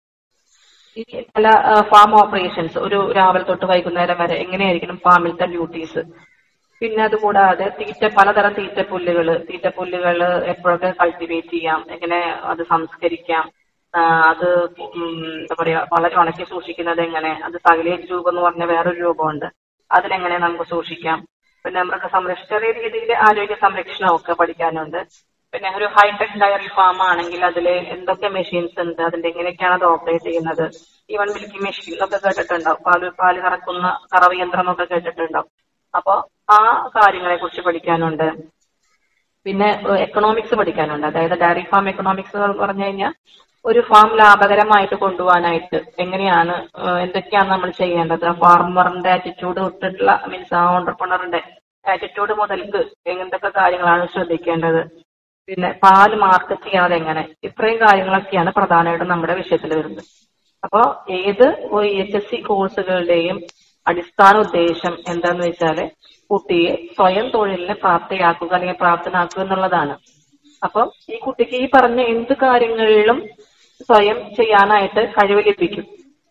Speaker 2: ഈ പല ഫാം ഓപ്പറേഷൻസ് ഒരു രാവിലെ തൊട്ട് വൈകുന്നേരം വരെ എങ്ങനെയായിരിക്കണം ഫാമിലത്തെ ഡ്യൂട്ടീസ് പിന്നെ അതുകൂടാതെ തീറ്റ പലതരം തീറ്റപ്പുല്ലുകള് തീറ്റപ്പുല്ലുകള് എപ്പോഴൊക്കെ കൾട്ടിവേറ്റ് ചെയ്യാം എങ്ങനെ അത് സംസ്കരിക്കാം ആ, അത് ഉം, എന്താ പറയാ വളരെ ഉണക്കി സൂക്ഷിക്കുന്നത് എങ്ങനെ അത് സൈലേജ് രൂപം എന്ന് പറഞ്ഞ വേറൊരു രൂപമുണ്ട് അതിലെങ്ങനെ നമുക്ക് സൂക്ഷിക്കാം പിന്നെ മൃഗ സംരക്ഷണ ചെറിയ രീതിയിൽ ആരോഗ്യ സംരക്ഷണമൊക്കെ പഠിക്കാനുണ്ട് പിന്നെ ഒരു ഹൈടെക് ഡയറി ഫാം ആണെങ്കിൽ അതിൽ എന്തൊക്കെ മെഷീൻസ് ഉണ്ട് അതിന്റെ എങ്ങനെയൊക്കെയാണ് അത് ഓപ്പറേറ്റ് ചെയ്യുന്നത് ഈവൻ മിൽക്കിംഗ് മെഷീൻ ഒക്കെ കേട്ടിട്ടുണ്ടാവും പാല് പാല് കറക്കുന്ന കറവ് യന്ത്രം ഒക്കെ കേട്ടിട്ടുണ്ടാവും അപ്പൊ ആ കാര്യങ്ങളെ കുറിച്ച് പഠിക്കാനുണ്ട് പിന്നെ എക്കണോമിക്സ് പഠിക്കാനുണ്ട് അതായത് ഡയറി ഫാം എക്കണോമിക്സ് എന്ന് പറഞ്ഞു കഴിഞ്ഞാൽ ഒരു ഫാം ലാഭകരമായിട്ട് കൊണ്ടുപോകാനായിട്ട് എങ്ങനെയാണ് ഏഹ് എന്തൊക്കെയാണ് നമ്മൾ ചെയ്യേണ്ടത് ആ ഫാർമറിന്റെ ആറ്റിറ്റ്യൂഡ് തൊട്ടിട്ടുള്ള മീൻസ് ആ ഓണ്ടർപ്രണറിന്റെ ആറ്റിറ്റ്യൂഡ് മുതൽക്ക് എന്തൊക്കെ കാര്യങ്ങളാണ് ശ്രദ്ധിക്കേണ്ടത് പിന്നെ പാല് മാർക്കറ്റ് ചെയ്യാതെ എങ്ങനെ ഇത്രയും കാര്യങ്ങളൊക്കെയാണ് പ്രധാനമായിട്ടും നമ്മുടെ വിഷയത്തിൽ വരുന്നത് അപ്പോ ഏത് എച്ച് എസ് സി കോഴ്സുകളുടെയും അടിസ്ഥാന ഉദ്ദേശം എന്താന്ന് വെച്ചാല് കുട്ടിയെ സ്വയം തൊഴിലിന് പ്രാപ്തയാക്കുക അല്ലെങ്കിൽ പ്രാപ്തനാക്കുക എന്നുള്ളതാണ് അപ്പം ഈ കുട്ടിക്ക് ഈ പറഞ്ഞ എന്ത് കാര്യങ്ങളിലും സ്വയം ചെയ്യാനായിട്ട് കഴിവ് ലഭിക്കും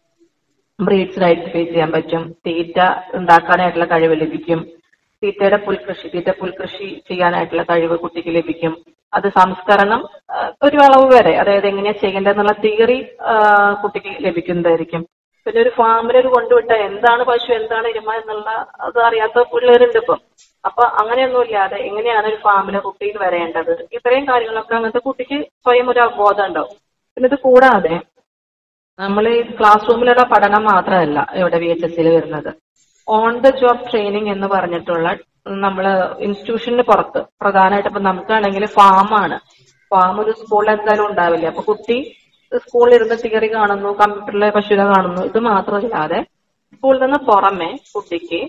Speaker 2: ബ്രീഡ്സ് ഐഡന്റിഫൈ ചെയ്യാൻ പറ്റും തീറ്റ ഉണ്ടാക്കാനായിട്ടുള്ള കഴിവ് ലഭിക്കും തീറ്റയുടെ പുൽകൃഷി തീറ്റ പുൽകൃഷി ചെയ്യാനായിട്ടുള്ള കഴിവ് കുട്ടിക്ക് ലഭിക്കും അത് സംസ്കരണം ആ, ഒരു അളവ് വരെ അതായത് എങ്ങനെയാ ചെയ്യേണ്ടതെന്നുള്ള തിയറി കുട്ടിക്ക് ലഭിക്കുന്നതായിരിക്കും പിന്നെ ഒരു ഫാമിൽ ഒരു കൊണ്ടുവിട്ട എന്താണ് പശു എന്താണ് എരുമ എന്നുള്ള അത് അറിയാത്ത പിള്ളേരുണ്ട് ഇപ്പം അപ്പൊ അങ്ങനെയൊന്നുമില്ലാതെ എങ്ങനെയാണ് ഒരു ഫാമിലെ കുട്ടിയിൽ വരേണ്ടത് ഇത്രയും കാര്യങ്ങളൊക്കെ അങ്ങനത്തെ കുട്ടിക്ക് സ്വയം ഒരു അവബോധം ഉണ്ടാവും പിന്നെ ഇത് കൂടാതെ നമ്മൾ ഈ ക്ലാസ് റൂമിലുള്ള പഠനം മാത്രമല്ല ഇവിടെ വി എച്ച് എസ് സിയിൽ വരുന്നത് ഓൺ ദ ജോബ് ട്രെയിനിങ് എന്ന് പറഞ്ഞിട്ടുള്ള നമ്മൾ ഇൻസ്റ്റിറ്റ്യൂഷന് പുറത്ത് പ്രധാനമായിട്ട് ഇപ്പൊ നമുക്കാണെങ്കിൽ ഫാമാണ് ഫാം ഒരു സ്കൂളിൽ എന്തായാലും ഉണ്ടാവില്ല അപ്പൊ കുട്ടി സ്കൂളിൽ ഇരുന്ന് തിയറി കാണുന്നു കമ്പ്യൂട്ടറിലെ പശുവിനെ കാണുന്നു ഇത് മാത്രമല്ലാതെ സ്കൂളിൽ നിന്ന് പുറമെ കുട്ടിക്ക്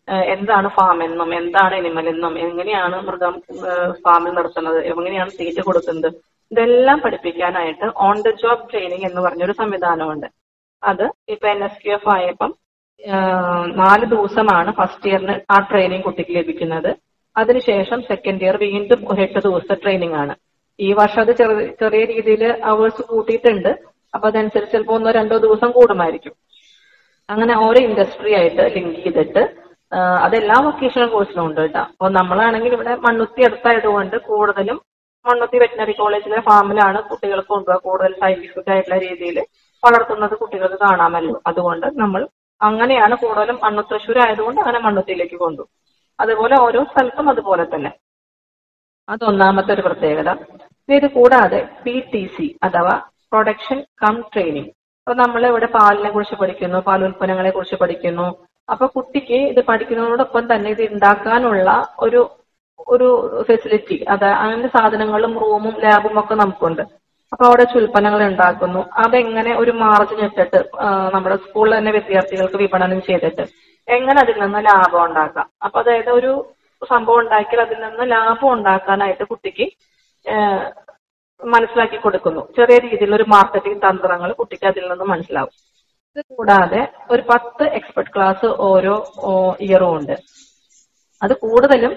Speaker 2: ഏഹ് എന്താണ് ഫാം എന്നും എന്താണ് എനിമൽ എന്നും എങ്ങനെയാണ് മൃഗം ഫാമിൽ നിർത്തുന്നത് എങ്ങനെയാണ് തീറ്റ കൊടുക്കുന്നത് ഇതെല്ലാം പഠിപ്പിക്കാനായിട്ട് ഓൺ ദ ജോബ് ട്രെയിനിങ് എന്ന് പറഞ്ഞൊരു സംവിധാനമുണ്ട് അത് ഇപ്പൊ എൻ എസ് ക്യു എഫ് ആയപ്പം ആഹ് നാല് ദിവസമാണ് ഫസ്റ്റ് ഇയറിന് ആ ട്രെയിനിങ് കുട്ടിക്ക് ലഭിക്കുന്നത് അതിനുശേഷം സെക്കൻഡ് ഇയർ വീണ്ടും ഒരു എട്ട് ദിവസത്തെ ട്രെയിനിങ് ആണ് ഈ വർഷം അത് ചെറിയ ചെറിയ രീതിയിൽ അവേഴ്സ് കൂട്ടിയിട്ടുണ്ട് അപ്പൊ അതനുസരിച്ച് ചിലപ്പോൾ ഒന്നോ രണ്ടോ ദിവസം കൂടുമായിരിക്കും അങ്ങനെ ഓരോ ഇൻഡസ്ട്രി ആയിട്ട് ലിങ്ക് ചെയ്തിട്ട് ആ, അതെല്ലാ വൊക്കേഷണൽ കോഴ്സിലും ഉണ്ട് കേട്ടോ അപ്പൊ നമ്മളാണെങ്കിൽ ഇവിടെ മണ്ണുത്തി അടുത്തായതുകൊണ്ട് കൂടുതലും മണ്ണുത്തി വെറ്റിനറി കോളേജിലെ ഫാമിലാണ് കുട്ടികൾക്ക് കൊണ്ടുപോകുക കൂടുതൽ സയന്റിഫിക് ആയിട്ടുള്ള രീതിയിൽ വളർത്തുന്നത് കുട്ടികൾക്ക് കാണാമല്ലോ അതുകൊണ്ട് നമ്മൾ അങ്ങനെയാണ് കൂടുതലും മണ്ണു തൃശ്ശൂർ ആയതുകൊണ്ട് അങ്ങനെ മണ്ണുത്തിയിലേക്ക് കൊണ്ടു അതുപോലെ ഓരോ സ്ഥലത്തും അതുപോലെ തന്നെ അതൊന്നാമത്തെ ഒരു പ്രത്യേകത ഇനി ഇത് കൂടാതെ പി ടി സി അഥവാ പ്രൊഡക്ഷൻ കം ട്രെയിനിങ് അപ്പൊ നമ്മൾ ഇവിടെ പാലിനെ കുറിച്ച് പഠിക്കുന്നു പാലുൽപ്പന്നങ്ങളെ കുറിച്ച് പഠിക്കുന്നു അപ്പൊ കുട്ടിക്ക് ഇത് പഠിക്കുന്നതോടൊപ്പം തന്നെ ഇത് ഉണ്ടാക്കാനുള്ള ഒരു ഒരു ഫെസിലിറ്റി അത് അങ്ങനത്തെ സാധനങ്ങളും റൂമും ലാബും ഒക്കെ നമുക്കുണ്ട് അപ്പൊ അവിടെ ഉൽപ്പന്നങ്ങൾ ഉണ്ടാക്കുന്നു അതെങ്ങനെ ഒരു മാർജിൻ ഇട്ടിട്ട് ആ, നമ്മുടെ സ്കൂളിൽ തന്നെ വിദ്യാർത്ഥികൾക്ക് വിപണനം ചെയ്തിട്ട് എങ്ങനെ അതിൽ നിന്ന് ലാഭം ഉണ്ടാക്കാം അപ്പൊ അതായത് ഒരു സംഭവം ഉണ്ടാക്കിയാൽ അതിൽ നിന്ന് ലാഭം ഉണ്ടാക്കാനായിട്ട് കുട്ടിക്ക് ഏഹ്, മനസ്സിലാക്കി കൊടുക്കുന്നു ചെറിയ രീതിയിലുള്ള ഒരു മാർക്കറ്റിംഗ് തന്ത്രങ്ങൾ കുട്ടിക്ക് അതിൽ നിന്ന് മനസ്സിലാവും ഇത് കൂടാതെ ഒരു പത്ത് എക്സ്പെർട്ട് ക്ലാസ് ഓരോ ഇയറും ഉണ്ട് അത് കൂടുതലും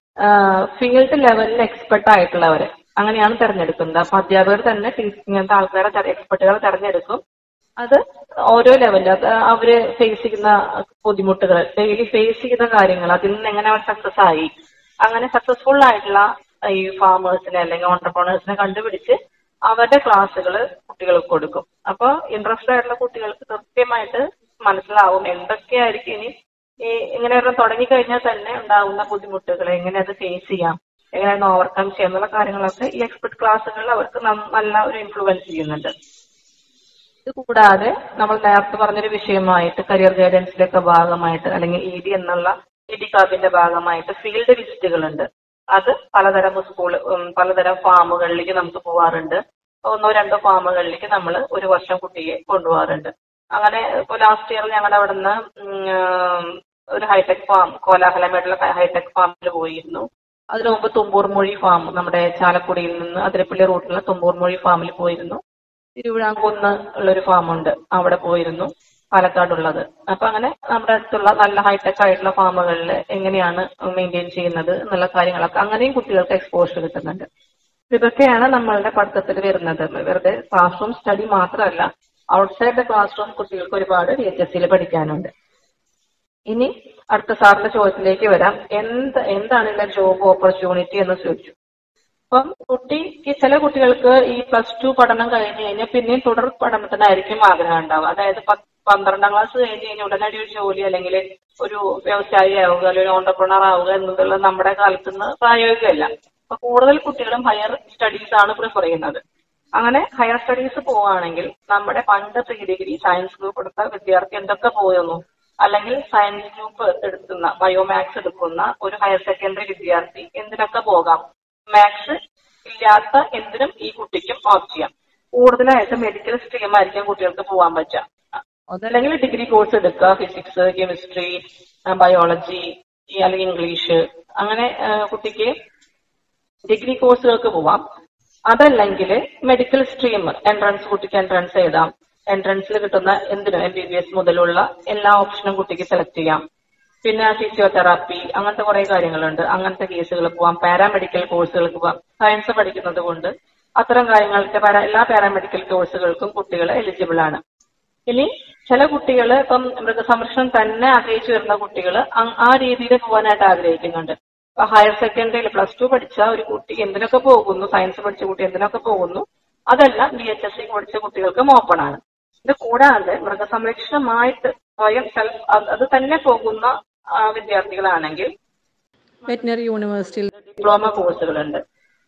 Speaker 2: ഫീൽഡ് ലെവലിൽ എക്സ്പെർട്ട് ആയിട്ടുള്ളവരെ അങ്ങനെയാണ് തെരഞ്ഞെടുക്കുന്നത് അപ്പൊ അധ്യാപകർ തന്നെ ടീ- ഇങ്ങനത്തെ ആൾക്കാരെ എക്സ്പെർട്ടുകളെ തെരഞ്ഞെടുക്കും അത് ഓരോ ലെവലിൽ അത് അവര് ഫേസ് ചെയ്യുന്ന ബുദ്ധിമുട്ടുകൾ ഡെയിലി ഫേസ് ചെയ്യുന്ന കാര്യങ്ങൾ അതിൽ നിന്ന് എങ്ങനെ അവർ സക്സസ് ആയി അങ്ങനെ സക്സസ്ഫുൾ ആയിട്ടുള്ള ഈ ഫാമേഴ്സിനെ അല്ലെങ്കിൽ ഓണ്ടർപ്രണേഴ്സിനെ കണ്ടുപിടിച്ച് അവരുടെ ക്ലാസ്സുകൾ കുട്ടികൾക്ക് കൊടുക്കും അപ്പൊ ഇൻട്രസ്റ്റ് ആയിട്ടുള്ള കുട്ടികൾക്ക് കൃത്യമായിട്ട് മനസ്സിലാവും എന്തൊക്കെയായിരിക്കും ഇനി ഈ ഇങ്ങനെ ഒരെണ്ണം തുടങ്ങിക്കഴിഞ്ഞാൽ തന്നെ ഉണ്ടാവുന്ന ബുദ്ധിമുട്ടുകൾ എങ്ങനെ അത് ഫേസ് ചെയ്യാം എങ്ങനെ അത് ഓവർകം ചെയ്യാം എന്നുള്ള കാര്യങ്ങളൊക്കെ ഈ എക്സ്പെർട്ട് ക്ലാസ്സുകളിൽ അവർക്ക് നം- നല്ല ഒരു ഇൻഫ്ലുവൻസ് ചെയ്യുന്നുണ്ട് ഇത് കൂടാതെ നമ്മൾ നേരത്തെ പറഞ്ഞൊരു വിഷയമായിട്ട് കരിയർ ഗൈഡൻസിലൊക്കെ ഭാഗമായിട്ട് അല്ലെങ്കിൽ ഇ ഡി എന്നുള്ള ഇ ഡി കാബിന്റെ ഭാഗമായിട്ട് ഫീൽഡ് വിസിറ്റുകളുണ്ട് അത് പലതരം സ്കൂൾ പലതരം ഫാമുകളിലേക്ക് നമുക്ക് പോവാറുണ്ട് ഒന്നോ രണ്ടോ ഫാമുകളിലേക്ക് നമ്മൾ ഒരു വർഷം കുട്ടിയെ കൊണ്ടുപോകാറുണ്ട് അങ്ങനെ ഇപ്പൊ ലാസ്റ്റ് ഇയർ ഞങ്ങളുടെ അവിടെ നിന്ന് ഒരു ഹൈടെക് ഫാം കോലാഹലമായിട്ടുള്ള ഹൈടെക് ഫാമിൽ പോയിരുന്നു അതിനു മുമ്പ് തുമ്പൂർ മൊഴി ഫാം നമ്മുടെ ചാലക്കുടിയിൽ നിന്ന് അതിരപ്പള്ളി റൂട്ടിലുള്ള തുമ്പൂർ മൊഴി ഫാമിൽ പോയിരുന്നു തിരുവിഴാംകുന്ന് ഉള്ളൊരു ഫാമുണ്ട് അവിടെ പോയിരുന്നു പാലക്കാടുള്ളത് അപ്പൊ അങ്ങനെ നമ്മുടെ അടുത്തുള്ള നല്ല ഹൈടെക് ആയിട്ടുള്ള ഫാമുകളിൽ എങ്ങനെയാണ് മെയിൻറ്റെയിൻ ചെയ്യുന്നത് എന്നുള്ള കാര്യങ്ങളൊക്കെ അങ്ങനെയും കുട്ടികൾക്ക് എക്സ്പോഷർ കിട്ടുന്നുണ്ട് ഇതൊക്കെയാണ് നമ്മളുടെ പഠിത്തത്തിൽ വരുന്നത് വെറുതെ ക്ലാസ് റൂം സ്റ്റഡി മാത്രമല്ല ഔട്ട്സൈഡ് ദ ക്ലാസ് റൂം കുട്ടികൾക്ക് ഒരുപാട് ഡി എച്ച് എസ് സിയിൽ പഠിക്കാനുണ്ട് ഇനി അടുത്ത സാറിന്റെ ചോദ്യത്തിലേക്ക് വരാം എന്ത് എന്താണ് ഇതിന്റെ ജോബ് ഓപ്പർച്യൂണിറ്റി എന്ന് ചോദിച്ചു അപ്പം കുട്ടിക്ക് ചില കുട്ടികൾക്ക് ഈ പ്ലസ് ടു പഠനം കഴിഞ്ഞ് കഴിഞ്ഞാൽ പിന്നെയും തുടർ പഠനത്തിനായിരിക്കും ആഗ്രഹം ഉണ്ടാവുക അതായത് പത്ത് പന്ത്രണ്ടാം ക്ലാസ് കഴിഞ്ഞ് കഴിഞ്ഞാൽ ഉടനടി ഒരു ജോലി അല്ലെങ്കിൽ ഒരു വ്യവസായി ആവുക അല്ലെങ്കിൽ ഒരു ഓണ്ടർപ്രണർ ആവുക എന്നുള്ളത് നമ്മുടെ കാലത്ത് നിന്ന് പ്രായോഗികമല്ല അപ്പൊ കൂടുതൽ കുട്ടികളും ഹയർ സ്റ്റഡീസ് ആണ് പ്രിഫർ ചെയ്യുന്നത് അങ്ങനെ ഹയർ സ്റ്റഡീസ് പോവുകയാണെങ്കിൽ നമ്മുടെ പണ്ട് പ്രീ ഡിഗ്രി സയൻസ് ഗ്രൂപ്പ് എടുത്ത വിദ്യാർത്ഥി എന്തൊക്കെ പോയിരുന്നു അല്ലെങ്കിൽ സയൻസ് ഗ്രൂപ്പ് എടുക്കുന്ന ബയോമാക്സ് എടുക്കുന്ന ഒരു ഹയർ സെക്കൻഡറി വിദ്യാർത്ഥി എന്തിനൊക്കെ പോകാം മാത്സ് ഇല്ലാത്ത എന്തിനും ഈ കുട്ടിക്കും ഓപ്റ്റ് ചെയ്യാം കൂടുതലായിട്ട് മെഡിക്കൽ സ്ട്രീം ആയിരിക്കും കുട്ടികൾക്ക് പോകാൻ പറ്റുക അതല്ലെങ്കിൽ ഡിഗ്രി കോഴ്സ് എടുക്കുക ഫിസിക്സ് കെമിസ്ട്രി ബയോളജി അല്ലെങ്കിൽ ഇംഗ്ലീഷ് അങ്ങനെ ആ, കുട്ടിക്ക് ഡിഗ്രി കോഴ്സുകൾക്ക് പോവാം അതല്ലെങ്കിൽ മെഡിക്കൽ സ്ട്രീം എൻട്രൻസ് കുട്ടിക്ക് എൻട്രൻസ് എഴുതാം എൻട്രൻസിൽ കിട്ടുന്ന എന്തിനും എം ബി ബി എസ് മുതലുള്ള എല്ലാ ഓപ്ഷനും കുട്ടിക്ക് സെലക്ട് ചെയ്യാം പിന്നെ ഫിസിയോതെറാപ്പി അങ്ങനത്തെ കുറെ കാര്യങ്ങളുണ്ട് അങ്ങനത്തെ കേസുകൾ പോവാം പാരാമെഡിക്കൽ കോഴ്സുകൾക്ക് പോവാം സയൻസ് പഠിക്കുന്നത് കൊണ്ട് അത്തരം കാര്യങ്ങൾക്ക് പാരാ എല്ലാ പാരാമെഡിക്കൽ കോഴ്സുകൾക്കും കുട്ടികൾ എലിജിബിൾ ആണ് ഇനി ചില കുട്ടികൾ ഇപ്പം മൃഗസംരക്ഷണം തന്നെ ആഗ്രഹിച്ചു വരുന്ന കുട്ടികൾ ആ രീതിയിൽ പോകാനായിട്ട് ആഗ്രഹിക്കുന്നുണ്ട് ഇപ്പൊ ഹയർ സെക്കൻഡറിയിൽ പ്ലസ് ടു പഠിച്ച ഒരു കുട്ടി എന്തിനൊക്കെ പോകുന്നു സയൻസ് പഠിച്ച കുട്ടി എന്തിനൊക്കെ പോകുന്നു അതെല്ലാം ബി എച്ച് എസ് സി പഠിച്ച കുട്ടികൾക്കും ഓപ്പൺ ആണ് ഇത് കൂടാതെ മൃഗസംരക്ഷണമായിട്ട് സ്വയം സെൽഫ് അത് തന്നെ പോകുന്ന ആ, വിദ്യാർത്ഥികളാണെങ്കിൽ
Speaker 3: വെറ്റിനറി യൂണിവേഴ്സിറ്റിയിൽ
Speaker 2: ഡിപ്ലോമ കോഴ്സുകളുണ്ട്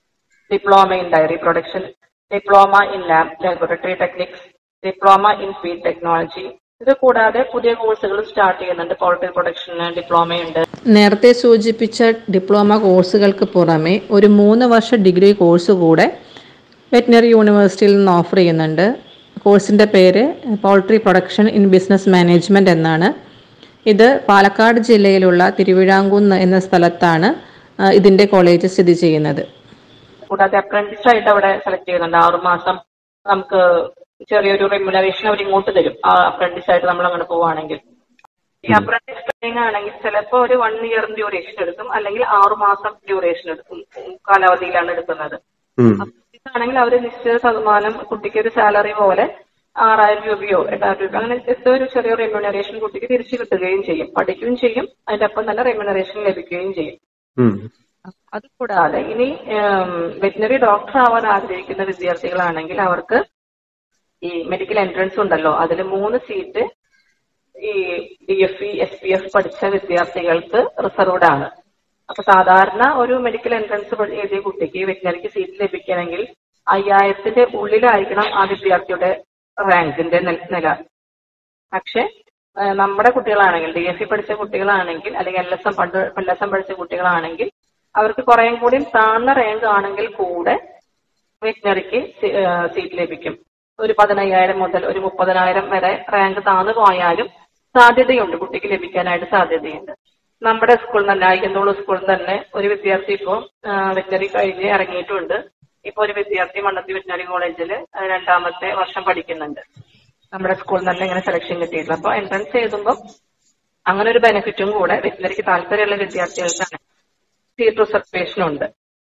Speaker 2: diploma in dairy production diploma in lab laboratory techniques diploma in feed technology ഇത് കൂടാതെ പുതിയ കോഴ്സുകൾ സ്റ്റാർട്ട് ചെയ്യുന്നുണ്ട് പോൾട്രി പ്രൊഡക്ഷന് ഡിപ്ലോമയുണ്ട്
Speaker 3: നേരത്തെ സൂചിപ്പിച്ച ഡിപ്ലോമ കോഴ്സുകൾക്ക് പുറമെ ഒരു മൂന്ന് വർഷ ഡിഗ്രി കോഴ്സ് കൂടെ വെറ്റിനറി യൂണിവേഴ്സിറ്റിയിൽ നിന്ന് ഓഫർ ചെയ്യുന്നുണ്ട് കോഴ്സിൻ്റെ പേര് poultry production in business management എന്നാണ് ഇത് പാലക്കാട് ജില്ലയിലുള്ള തിരുവിഴാങ്കുന്ന് എന്ന സ്ഥലത്താണ് ആ, ഇതിന്റെ കോളേജ് സ്ഥിതി ചെയ്യുന്നത്
Speaker 2: കൂടാതെ അപ്രന്റീസ് ആയിട്ട് അവിടെ സെലക്ട് ചെയ്യുന്നുണ്ട് ആറു മാസം നമുക്ക് ചെറിയൊരു റെമ്യൂണറേഷൻ അവർ ഇങ്ങോട്ട് തരും ആ അപ്രന്റീസ് ആയിട്ട് നമ്മൾ അങ്ങനെ പോവുകയാണെങ്കിൽ ഈ അപ്രന്റീസ് ട്രെയിനിങ് ആണെങ്കിൽ ചിലപ്പോൾ ഒരു വൺ ഇയർ ഡ്യൂറേഷൻ എടുക്കും അല്ലെങ്കിൽ ആറു മാസം ഡ്യൂറേഷൻ എടുക്കും ഉം, കാലാവധിയിലാണ് എടുക്കുന്നത്
Speaker 1: ഉം.
Speaker 2: ഇതാണെങ്കിൽ അവർ നിശ്ചിത ശതമാനം കുട്ടിക്ക് ഒരു സാലറി പോലെ ആറായിരം രൂപയോ എട്ടായിരം രൂപ അങ്ങനെ ജസ്റ്റ് ഒരു ചെറിയ റെമ്യൂണറേഷൻ കുട്ടിക്ക് തിരിച്ചു കിട്ടുകയും ചെയ്യും പഠിക്കുകയും ചെയ്യും അതിന്റെ ഒപ്പം തന്നെ റെമ്യൂണറേഷൻ ലഭിക്കുകയും ചെയ്യും
Speaker 1: ഉം.
Speaker 2: അത് കൂടാതെ ഇനി വെറ്റിനറി ഡോക്ടർ ആവാൻ ആഗ്രഹിക്കുന്ന വിദ്യാർത്ഥികളാണെങ്കിൽ അവർക്ക് ഈ മെഡിക്കൽ എൻട്രൻസ് ഉണ്ടല്ലോ അതിൽ മൂന്ന് സീറ്റ് ഈ D F E S P F പഠിച്ച വിദ്യാർത്ഥികൾക്ക് റിസർവ്ഡ് ആണ് അപ്പൊ സാധാരണ ഒരു മെഡിക്കൽ എൻട്രൻസ് എഴുതിയ കുട്ടിക്ക് വെറ്റിനറിക്ക് സീറ്റ് ലഭിക്കണമെങ്കിൽ അയ്യായിരത്തിന്റെ ഉള്ളിലായിരിക്കണം ആ വിദ്യാർത്ഥിയുടെ റാങ്കിന്റെ നില നില. പക്ഷെ ആ, നമ്മുടെ കുട്ടികളാണെങ്കിൽ ഡി എഫ് ഇ പഠിച്ച കുട്ടികളാണെങ്കിൽ അല്ലെങ്കിൽ എൽ എസ് എം പണ്ട് എൽ എസ് എം പഠിച്ച കുട്ടികളാണെങ്കിൽ അവർക്ക് കുറേയും കൂടി താഴ്ന്ന റാങ്ക് ആണെങ്കിൽ കൂടെ വെറ്റിനറിക്ക് സീറ്റ് ലഭിക്കും ഒരു പതിനയ്യായിരം മുതൽ ഒരു മുപ്പതിനായിരം വരെ റാങ്ക് താഴ്ന്നു പോയാലും സാധ്യതയുണ്ട് കുട്ടിക്ക് ലഭിക്കാനായിട്ട് സാധ്യതയുണ്ട് നമ്മുടെ സ്കൂളിൽ തന്നെ ആയിക്കന്തോള് സ്കൂളിൽ തന്നെ ഒരു വിദ്യാർത്ഥി ഇപ്പോൾ വെറ്റിനറി കഴിഞ്ഞ് ഇറങ്ങിയിട്ടുണ്ട് ഇപ്പൊ ഒരു വിദ്യാർത്ഥി മണ്ണത്തി വെറ്റിനറി കോളേജിൽ രണ്ടാമത്തെ വർഷം പഠിക്കുന്നുണ്ട് നമ്മുടെ സ്കൂളിൽ തന്നെ ഇങ്ങനെ സെലക്ഷൻ കിട്ടിയിട്ടില്ല അപ്പൊ എൻട്രൻസ് എഴുതുമ്പോൾ അങ്ങനെ ഒരു ബെനിഫിറ്റും കൂടെ വെറ്റിനറിക്ക് താല്പര്യമുള്ള വിദ്യാർത്ഥികൾക്കാണ് സീറ്റ് റിസർവേഷൻ ഉണ്ട്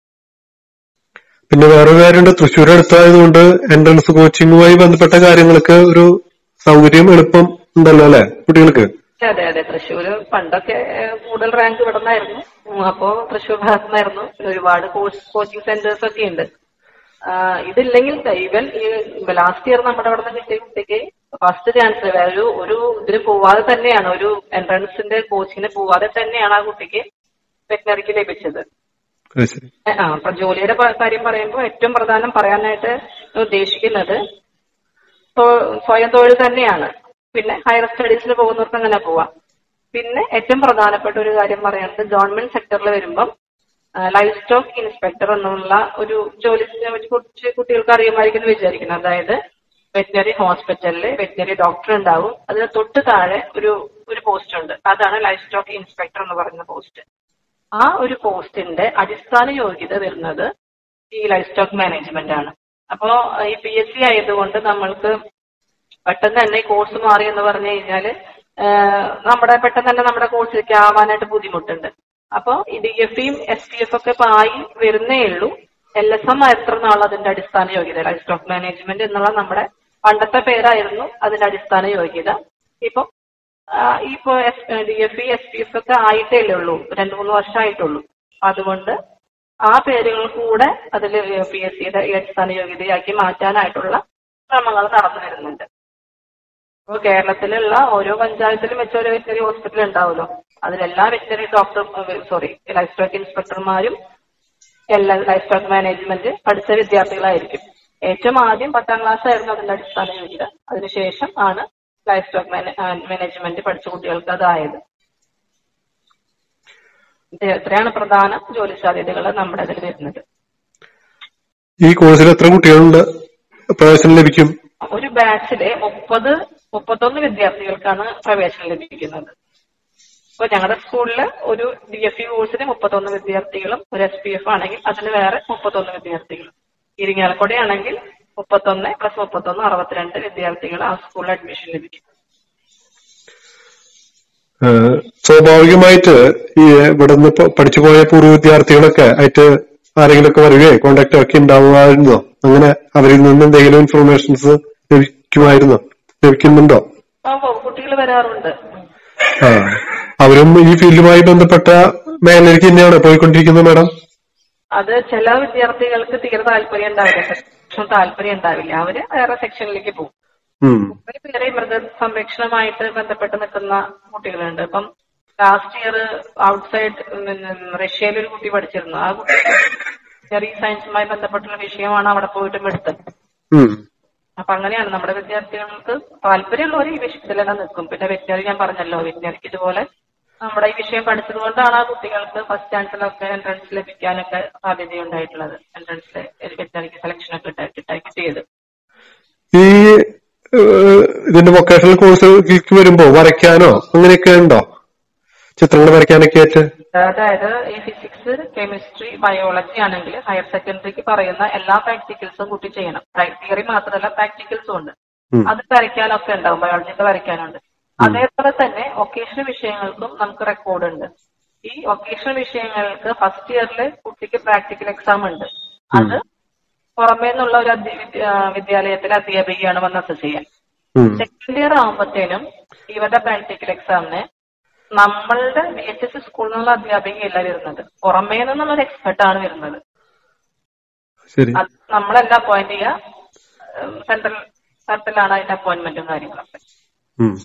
Speaker 1: പിന്നെ വേറൊരു കാര്യമുണ്ട് തൃശ്ശൂർ അടുത്തായതുകൊണ്ട് എൻട്രൻസ് കോച്ചിങ്ങുമായി ബന്ധപ്പെട്ട കാര്യങ്ങൾക്ക് ഒരു സൗകര്യം എളുപ്പം ഉണ്ടല്ലോ അല്ലെ കുട്ടികൾക്ക്
Speaker 2: അതെ അതെ തൃശ്ശൂര് പണ്ടൊക്കെ ഏഹ്, കൂടുതൽ റാങ്ക് ഇവിടെ നിന്നായിരുന്നു ഉം, അപ്പോ തൃശ്ശൂർ ഭാഗത്തു നിന്നായിരുന്നു പിന്നെ ഒരുപാട് കോഴ്സ് കോച്ചിങ് സെന്റേഴ്സ് ഒക്കെ ഉണ്ട് ആഹ്, ഇതില്ലെങ്കിൽ ഈവൻ ഈ ലാസ്റ്റ് ഇയർ നമ്മുടെ അവിടെ നിന്ന് കിട്ടിയ കുട്ടിക്ക് ഫസ്റ്റ് ചാൻസ് ഒരു ഒരു ഇതിന് പോവാതെ തന്നെയാണ് ഒരു എൻട്രൻസിന്റെ കോച്ചിങ്ങിന് പോവാതെ തന്നെയാണ് ആ കുട്ടിക്ക് വെറ്റിനറിക്ക് ലഭിച്ചത്
Speaker 1: അത് ശരി
Speaker 2: ആ അപ്പൊ ജോലിയുടെ പ- കാര്യം പറയുമ്പോൾ ഏറ്റവും പ്രധാനം പറയാനായിട്ട് ഉദ്ദേശിക്കുന്നത് തൊ- സ്വയം തൊഴിൽ തന്നെയാണ് പിന്നെ ഹയർ സ്റ്റഡീസിന് പോകുന്നവർക്ക് അങ്ങനെ പോവാം പിന്നെ ഏറ്റവും പ്രധാനപ്പെട്ട ഒരു കാര്യം പറയുന്നത് ഗവൺമെന്റ് സെക്ടറിൽ വരുമ്പം ലൈഫ് സ്റ്റോക്ക് ഇൻസ്പെക്ടർ എന്നുള്ള ഒരു ജോലി കുറച്ച് കുട്ടികൾക്ക് അറിയുമായിരിക്കും എന്ന് വിചാരിക്കുന്നു അതായത് വെറ്റിനറി ഹോസ്പിറ്റലിൽ വെറ്റിനറി ഡോക്ടർ ഉണ്ടാവും അതിന് തൊട്ട് താഴെ ഒരു ഒരു പോസ്റ്റ് ഉണ്ട് അതാണ് ലൈഫ് സ്റ്റോക്ക് ഇൻസ്പെക്ടർ എന്ന് പറയുന്ന പോസ്റ്റ് ആ ഒരു പോസ്റ്റിന്റെ അടിസ്ഥാന യോഗ്യത വരുന്നത് ഈ ലൈഫ് സ്റ്റോക്ക് മാനേജ്മെന്റ് ആണ് അപ്പോ ഈ പി എസ് സി ആയതുകൊണ്ട് നമ്മൾക്ക് പെട്ടെന്ന് തന്നെ കോഴ്സ് മാറി എന്ന് പറഞ്ഞു കഴിഞ്ഞാല് ആഹ് നമ്മുടെ പെട്ടെന്ന് തന്നെ നമ്മുടെ കോഴ്സിലേക്ക് ആവാനായിട്ട് ബുദ്ധിമുട്ടുണ്ട് അപ്പോ ഈ ഡി എഫ് ഇയും എസ് പി എഫ് ഒക്കെ ഇപ്പൊ ആയി വരുന്നേ ഉള്ളൂ എൽ എസ് എം എത്ര നാൾ അതിന്റെ അടിസ്ഥാന യോഗ്യത ലൈഫ് സ്റ്റോക്ക് മാനേജ്മെന്റ് എന്നുള്ള നമ്മുടെ പണ്ടത്തെ പേരായിരുന്നു അതിന്റെ അടിസ്ഥാന യോഗ്യത ഇപ്പൊ ആഹ് ഇപ്പൊ D F E S P F ഒക്കെ ആയിട്ടേ ഉള്ളൂ രണ്ടു മൂന്ന് വർഷമായിട്ടുള്ളൂ അതുകൊണ്ട് ആ പേരുകൾ കൂടെ അതിൽ പി എസ് സിയുടെ അടിസ്ഥാന യോഗ്യതയാക്കി മാറ്റാനായിട്ടുള്ള ശ്രമങ്ങൾ നടന്നു വരുന്നുണ്ട് ഇപ്പോൾ കേരളത്തിലുള്ള ഓരോ പഞ്ചായത്തിലും വെച്ച ഒരു വെറ്ററി ഹോസ്പിറ്റൽ ഉണ്ടാവുമല്ലോ അതിലെല്ലാ veterinary doctor sorry life stock ഇൻസ്പെക്ടർമാരും എല്ലാ ലൈഫ് സ്റ്റോക്ക് മാനേജ്മെന്റ് പഠിച്ച വിദ്യാർത്ഥികളായിരിക്കും ഏറ്റവും ആദ്യം പത്താം ക്ലാസ് ആയിരുന്നു അതിന്റെ അടിസ്ഥാന യോഗ്യത അതിനുശേഷം ആണ് ലൈഫ് സ്റ്റോക്ക് മാനേജ്മെന്റ് പഠിച്ച കുട്ടികൾക്ക് അതായത് ഇത് എത്രയാണ് പ്രധാന ജോലി സാധ്യതകൾ നമ്മുടെ ഇതിൽ വരുന്നത്
Speaker 1: ഈ കോഴ്സിൽ എത്ര കുട്ടികളുണ്ട് പ്രവേശനം ലഭിക്കും
Speaker 2: ഒരു ബാച്ചിലെ മുപ്പത് മുപ്പത്തൊന്ന് വിദ്യാർത്ഥികൾക്കാണ് പ്രവേശനം ലഭിക്കുന്നത് ഇപ്പൊ ഞങ്ങളുടെ സ്കൂളില് ഒരു ഡി എഫ് ഇ കോഴ്സിന് മുപ്പത്തൊന്ന് വിദ്യാർത്ഥികളും ഒരു എസ് പി എഫ് ആണെങ്കിൽ അതിന് വേറെ മുപ്പത്തൊന്ന് വിദ്യാർത്ഥികളും ഇരിങ്ങാലക്കുട ആണെങ്കിൽ മുപ്പത്തൊന്ന് പ്ലസ് മുപ്പത്തൊന്ന് അറുപത്തിരണ്ട് വിദ്യാർത്ഥികൾ ആ സ്കൂളിൽ അഡ്മിഷൻ ലഭിക്കും
Speaker 1: ഏഹ് സ്വാഭാവികമായിട്ട് ഈ ഇവിടുന്ന് ഇപ്പൊ പഠിച്ചു പോയ പൂർവ്വ വിദ്യാർത്ഥികളൊക്കെ ആയിട്ട് ആരെങ്കിലുമൊക്കെ വരികയോ കോണ്ടാക്ട് ഒക്കെ ഉണ്ടാവുമായിരുന്നോ അങ്ങനെ അവരിൽ നിന്ന് എന്തെങ്കിലും ഇൻഫർമേഷൻസ് ലഭിക്കുമായിരുന്നോ ലഭിക്കുന്നുണ്ടോ
Speaker 2: കുട്ടികൾ വരാറുണ്ട്
Speaker 1: ആ അവരും ഈ ഫീൽഡുമായി ബന്ധപ്പെട്ട മേഖലയിലേക്ക് തന്നെയാണ് പോയിക്കൊണ്ടിരിക്കുന്നത് മാഡം
Speaker 2: അത് ചില വിദ്യാർത്ഥികൾക്ക് തീരെ താല്പര്യം ഉണ്ടാവില്ല സെക്ഷൻ താല്പര്യം ഉണ്ടാവില്ല അവര് വേറെ സെക്ഷനിലേക്ക് പോകും
Speaker 1: ഉം
Speaker 2: ഒരു പേരെ മൃഗ സംരക്ഷണമായിട്ട് ബന്ധപ്പെട്ട് നിൽക്കുന്ന കുട്ടികളുണ്ട് ഇപ്പം ലാസ്റ്റ് ഇയർ ഔട്ട്സൈഡ് റഷ്യയിൽ ഒരു കുട്ടി പഠിച്ചിരുന്നു ആ കുട്ടി ചെറിയ സയൻസുമായി ബന്ധപ്പെട്ടുള്ള വിഷയമാണ് അവിടെ പോയിട്ട് എടുത്തത്
Speaker 1: ഉം
Speaker 2: അപ്പൊ അങ്ങനെയാണ് നമ്മുടെ വിദ്യാർത്ഥികൾക്ക് താല്പര്യമുള്ളവർ ഈ വിഷയത്തിൽ തന്നെ നിൽക്കും പിന്നെ വെറ്റിനറി ഞാൻ പറഞ്ഞല്ലോ വെറ്റിനറിക്ക് ഇതുപോലെ നമ്മുടെ ഈ വിഷയം പഠിച്ചത് കൊണ്ടാണ് ആ കുട്ടികൾക്ക് ഫസ്റ്റ് ചാൻസിലൊക്കെ എൻട്രൻസ് ലഭിക്കാനൊക്കെ സാധ്യതയുണ്ടായിട്ടുള്ളത് എൻട്രൻസിൽ വെറ്റിനറിക്ക് സെലക്ഷൻ ഒക്കെ കിട്ടാ- കിട്ടാ- കിട്ടിയത്
Speaker 1: ഈ ഏഹ്, ഇതിന്റെ വൊക്കേഷണൽ കോഴ്സിലേക്ക് വരുമ്പോ വരയ്ക്കാനോ അങ്ങനെയൊക്കെ ഉണ്ടോ ചിത്രങ്ങൾ വരയ്ക്കാനൊക്കെ ആയിട്ട്
Speaker 2: അതായത് ഈ ഫിസിക്സ് കെമിസ്ട്രി ബയോളജി ആണെങ്കിൽ ഹയർ സെക്കൻഡറിക്ക് പറയുന്ന എല്ലാ പ്രാക്ടിക്കൽസും കുട്ടി ചെയ്യണം തിയറി മാത്രമല്ല പ്രാക്ടിക്കൽസും ഉണ്ട്
Speaker 1: ഉം.
Speaker 2: അത് വരയ്ക്കാനൊക്കെ ഉണ്ടാവും ബയോളജിക്ക് വരയ്ക്കാനുണ്ട് അതേപോലെ തന്നെ വൊക്കേഷണൽ വിഷയങ്ങൾക്കും നമുക്ക് റെക്കോർഡ് ഉണ്ട് ഈ വൊക്കേഷണൽ വിഷയങ്ങൾക്ക് ഫസ്റ്റ് ഇയറിൽ കുട്ടിക്ക് പ്രാക്ടിക്കൽ എക്സാം ഉണ്ട് അത് പുറമേ നിന്നുള്ള ഒരു അധ്യ- വിദ്യ- വിദ്യാലയത്തിലെ അധ്യാപികയാണ് വന്ന് അസസ് ചെയ്യാൻ
Speaker 1: ഉം.
Speaker 2: സെക്കൻഡ് ഇയർ ആകുമ്പോഴത്തേനും ഇവരുടെ പ്രാക്ടിക്കൽ എക്സാമിന് നമ്മളുടെ ബി എച്ച് എസ് സ്കൂളിൽ നിന്നുള്ള അധ്യാപികയല്ല വരുന്നത് പുറമേ നിന്നുള്ള ഒരു എക്സ്പെർട്ട് ആണ് വരുന്നത്
Speaker 1: ശരി
Speaker 2: അത് നമ്മളെല്ലാം അപ്പോയിന്റ് ചെയ്യുക സെൻട്രൽ തലത്തിലാണ് അതിന്റെ അപ്പോയിന്റ്മെന്റും കാര്യങ്ങളൊക്കെ
Speaker 1: ഉം.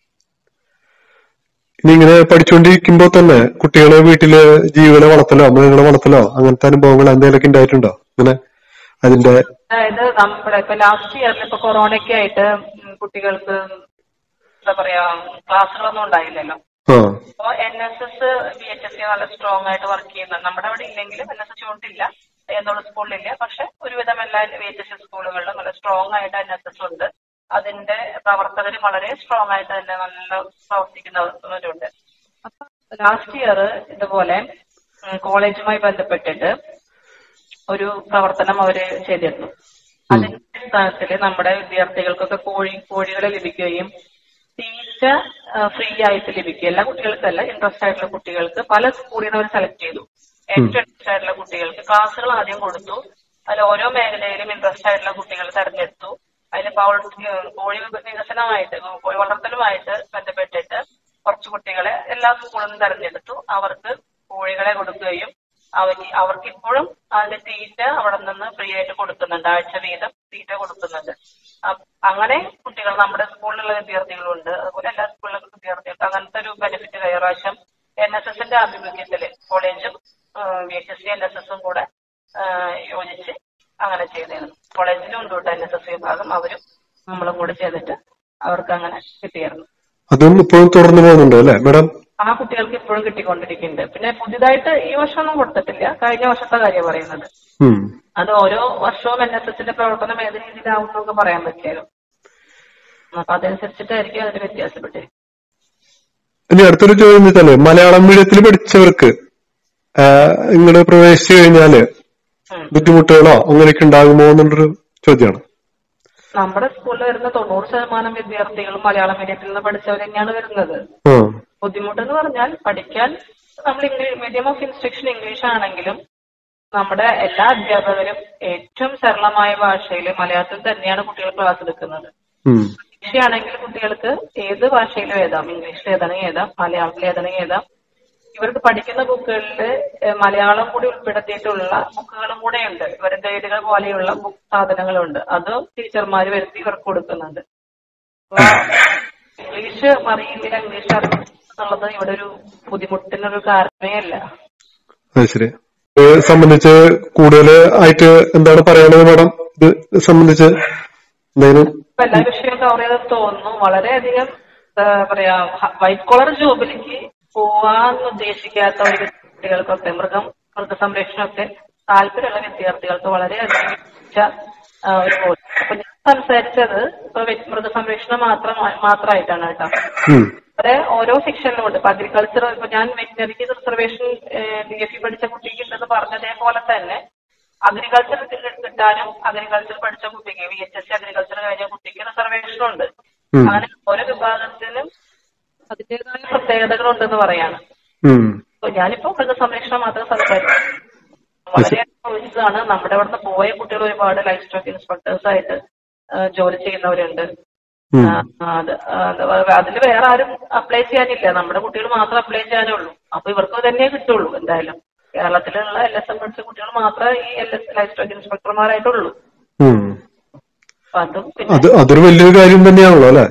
Speaker 1: ഇനി ഇങ്ങനെ പഠിച്ചുകൊണ്ടിരിക്കുമ്പോ തന്നെ കുട്ടികളെ വീട്ടില് ജീവനെ വളർത്തലോ മൃഗങ്ങളെ വളർത്തലോ അങ്ങനത്തെ അനുഭവങ്ങൾ എന്തെങ്കിലുമൊക്കെ ഉണ്ടായിട്ടുണ്ടോ ഇങ്ങനെ അതിന്റെ
Speaker 2: അതായത് നമ്മുടെ ഇപ്പൊ ലാസ്റ്റ് ഇയറിൽ ഇപ്പൊ കൊറോണയ്ക്ക് ആയിട്ട് ഉം കുട്ടികൾക്ക് എന്താ പറയാ ക്ലാസ്സുകളൊന്നും ഉണ്ടായില്ലല്ലോ
Speaker 1: ആ
Speaker 2: അപ്പൊ N S S B H S C നല്ല സ്ട്രോങ് ആയിട്ട് വർക്ക് ചെയ്യുന്നത് നമ്മുടെ അവിടെ ഇല്ലെങ്കിലും എൻ എസ് എസ് യൂണിറ്റില്ല എന്നുള്ള സ്കൂളിലില്ല പക്ഷെ ഒരുവിധം എല്ലാ ബി എച്ച് എസ് സി സ്കൂളുകളിലും നല്ല സ്ട്രോങ് ആയിട്ട് എൻ എസ് എസ് ഉണ്ട് അതിന്റെ പ്രവർത്തകർ വളരെ സ്ട്രോങ് ആയിട്ട് തന്നെ നല്ല പ്രവർത്തിക്കുന്നവരുണ്ട് അപ്പൊ ലാസ്റ്റ് ഇയർ ഇതുപോലെ ഉം, കോളേജുമായി ബന്ധപ്പെട്ടിട്ട് ഒരു പ്രവർത്തനം അവര് ചെയ്തിരുന്നു അതിന്റെ അടിസ്ഥാനത്തിൽ നമ്മുടെ വിദ്യാർത്ഥികൾക്കൊക്കെ കോഴി കോഴികളെ ലഭിക്കുകയും തീറ്റ ഫ്രീ ആയിട്ട് ലഭിക്കും എല്ലാ കുട്ടികൾക്കല്ല ഇൻട്രസ്റ്റ് ആയിട്ടുള്ള കുട്ടികൾക്ക് പല സ്കൂളിൽ നിന്ന് അവർ സെലക്ട് ചെയ്തു ഏറ്റവും ഇൻട്രസ്റ്റ് ആയിട്ടുള്ള കുട്ടികൾക്ക് ക്ലാസ്സുകൾ ആദ്യം കൊടുത്തു അതിൽ ഓരോ മേഖലയിലും ഇൻട്രസ്റ്റ് ആയിട്ടുള്ള കുട്ടികൾ തെരഞ്ഞെടുത്തു അതിൽ കോഴി വികസനമായിട്ട് കോഴി വളർത്തലുമായിട്ട് ബന്ധപ്പെട്ടിട്ട് കുറച്ച് കുട്ടികളെ എല്ലാ സ്കൂളിൽ നിന്നും തെരഞ്ഞെടുത്തു അവർക്ക് കോഴികളെ കൊടുക്കുകയും അവർക്ക് അവർക്ക് ഇപ്പോഴും അതിന്റെ തീറ്റ അവിടെ നിന്ന് ഫ്രീ ആയിട്ട് കൊടുക്കുന്നുണ്ട് ആഴ്ച വീതം തീറ്റ കൊടുക്കുന്നുണ്ട് അപ്പ- അങ്ങനെ കുട്ടികൾ നമ്മുടെ സ്കൂളിലുള്ള വിദ്യാർത്ഥികളുണ്ട് അതുപോലെ എല്ലാ സ്കൂളിലെ വിദ്യാർത്ഥികൾക്ക് അങ്ങനത്തെ ഒരു ബെനിഫിറ്റ് കഴിഞ്ഞ പ്രാവശ്യം എൻ എസ് എസിന്റെ ആഭിമുഖ്യത്തില് കോളേജും B H S C N S എസും കൂടെ ആ, യോജിച്ച് അങ്ങനെ ചെയ്തിരുന്നു കോളേജിലും ഉണ്ട് കേട്ടോ എൻ എസ് എസ് വിഭാഗം അവരും നമ്മളും കൂടെ ചെയ്തിട്ട് അവർക്ക് അങ്ങനെ കിട്ടിയായിരുന്നു
Speaker 1: അതും ഇപ്പോഴും തുടർന്നു പോകുന്നുണ്ട് അല്ലെ മാഡം
Speaker 2: ആ കുട്ടികൾക്ക് ഇപ്പോഴും കിട്ടിക്കൊണ്ടിരിക്കുന്നുണ്ട് പിന്നെ പുതിയതായിട്ട് ഈ വർഷമൊന്നും കൊടുത്തിട്ടില്ല കഴിഞ്ഞ വർഷത്തെ കാര്യം പറയുന്നത്
Speaker 1: ഉം.
Speaker 2: അത് ഓരോ വർഷവും എൻ എസ് എസിന്റെ പ്രവർത്തനം ഏത് രീതിയിലാവും എന്നൊക്കെ പറയാൻ പറ്റിയാലും അപ്പൊ അതനുസരിച്ചിട്ടായിരിക്കും അതിന് വ്യത്യാസപ്പെട്ടിരിക്കും
Speaker 1: ഇനി അടുത്തൊരു ചോദ്യം എന്ന് വെച്ചാല് മലയാളം മീഡിയത്തിൽ പഠിച്ചവർക്ക് ഇങ്ങോട്ട് പ്രവേശിച്ചു കഴിഞ്ഞാല്
Speaker 2: ഉം.
Speaker 1: ബുദ്ധിമുട്ടുകളോ അങ്ങനെയൊക്കെ ഉണ്ടാകുമോ എന്നുള്ളൊരു ചോദ്യമാണ്
Speaker 2: നമ്മുടെ സ്കൂളിൽ വരുന്ന തൊണ്ണൂറ് ശതമാനം വിദ്യാർത്ഥികളും മലയാളം മീഡിയത്തിൽ നിന്ന് പഠിച്ചവർ തന്നെയാണ് വരുന്നത്
Speaker 1: ആ
Speaker 2: ബുദ്ധിമുട്ടെന്ന് പറഞ്ഞാൽ പഠിക്കാൻ നമ്മൾ English medium of instruction English ആണെങ്കിലും നമ്മുടെ എല്ലാ അധ്യാപകരും ഏറ്റവും സരളമായ ഭാഷയിൽ മലയാളത്തിൽ തന്നെയാണ് കുട്ടികൾ ക്ലാസ് എടുക്കുന്നത്
Speaker 1: ഉം.
Speaker 2: ഇംഗ്ലീഷ് ആണെങ്കിൽ കുട്ടികൾക്ക് ഏത് ഭാഷയിലും എഴുതാം ഇംഗ്ലീഷിൽ എഴുതണമെങ്കിൽ എഴുതാം മലയാളത്തിൽ എഴുതണമെങ്കിൽ എഴുതാം ഇവർക്ക് പഠിക്കുന്ന ബുക്കുകളിൽ മലയാളം കൂടി ഉൾപ്പെടുത്തിയിട്ടുള്ള ബുക്കുകളും കൂടെ ഉണ്ട് ഇവരുടെ ഗൈഡുകൾ പോലെയുള്ള ബുക്ക് സാധനങ്ങളുണ്ട് അത് ടീച്ചർമാർ വരുത്തി ഇവർക്ക് കൊടുക്കുന്നുണ്ട് അപ്പൊ ഇംഗ്ലീഷ് അറിയില്ല ഇംഗ്ലീഷ് അറിയില്ല എന്നുള്ളത് ഇവിടെ ഒരു ബുദ്ധിമുട്ടിനൊരു കാരണമേ അല്ല
Speaker 1: അത് ശരി ഇത് സംബന്ധിച്ച് കൂടുതൽ ആയിട്ട് എന്താണ് പറയാനുള്ളത് മാഡം ഇത് സംബന്ധിച്ച് എന്തെങ്കിലും
Speaker 2: ഇപ്പൊ എല്ലാ വിഷയവും കവർ ചെയ്ത് തോന്നുന്നു വളരെയധികം എന്താ പറയാ വൈറ്റ് കോളർ ജോബിലേക്ക് പോവാൻ ഉദ്ദേശിക്കാത്ത ഒരു കുട്ടികൾക്കൊക്കെ മൃഗം മൃഗസംരക്ഷണമൊക്കെ താല്പര്യമുള്ള വിദ്യാർത്ഥികൾക്ക് വളരെയധികം മികച്ച, ആ, ഒരു കോഴ്സ് അപ്പൊ ഞാൻ സംസാരിച്ചത് ഇപ്പൊ വെ- മൃഗസംരക്ഷണം മാത്രം മാത്രമായിട്ടാണ് കേട്ടോ
Speaker 1: ഉം.
Speaker 2: അവിടെ ഓരോ സെക്ഷനിലും ഉണ്ട് ഇപ്പൊ അഗ്രികൾച്ചർ ഇപ്പൊ ഞാൻ വെറ്റിനറിക്ക് റിസർവേഷൻ ബി എസ് സി പഠിച്ച കുട്ടിക്ക് ഉണ്ടെന്ന് പറഞ്ഞതേപോലെ തന്നെ അഗ്രികൾച്ചർ കിട്ടാനും അഗ്രികൾച്ചർ പഠിച്ച കുട്ടിക്ക് B H S C agriculture കഴിഞ്ഞ കുട്ടിക്ക് റിസർവേഷൻ ഉണ്ട്
Speaker 1: ഉം.
Speaker 2: അങ്ങനെ ഓരോ വിഭാഗത്തിനും അതിന്റേതായ പ്രത്യേകതകൾ ഉണ്ടെന്ന് പറയാണ്
Speaker 1: ഉം.
Speaker 2: അപ്പൊ ഞാനിപ്പോ മൃഗസംരക്ഷണം മാത്രം സംസാരിക്കും വളരെ ചോദിച്ചതാണ് നമ്മുടെ ഇവിടുന്ന് പോയ കുട്ടികൾ ഒരുപാട് ലൈഫ് സ്റ്റോക്ക് ഇൻസ്പെക്ടേഴ്സ് ആയിട്ട് ആ, ജോലി ചെയ്യുന്നവരുണ്ട്
Speaker 1: ഉം.
Speaker 2: ആ, അത് അതിൽ വേറെ ആരും അപ്ലൈ ചെയ്യാനില്ല നമ്മുടെ കുട്ടികൾ മാത്രം അപ്ലൈ ചെയ്യാനുള്ളൂ അപ്പൊ ഇവർക്ക് തന്നെ കിട്ടുള്ളൂ എന്തായാലും കേരളത്തിലുള്ള എൽ എസ് എം പഠിച്ച കുട്ടികൾ മാത്രമേ ഈ എൽ എസ് ലൈഫ് സ്റ്റോക്ക് ഇൻസ്പെക്ടർമാരായിട്ടുള്ളൂ
Speaker 1: ഉം.
Speaker 2: അപ്പൊ അതും പിന്നെ
Speaker 1: അത് അതൊരു വലിയൊരു കാര്യം തന്നെയാണല്ലോ അല്ലെ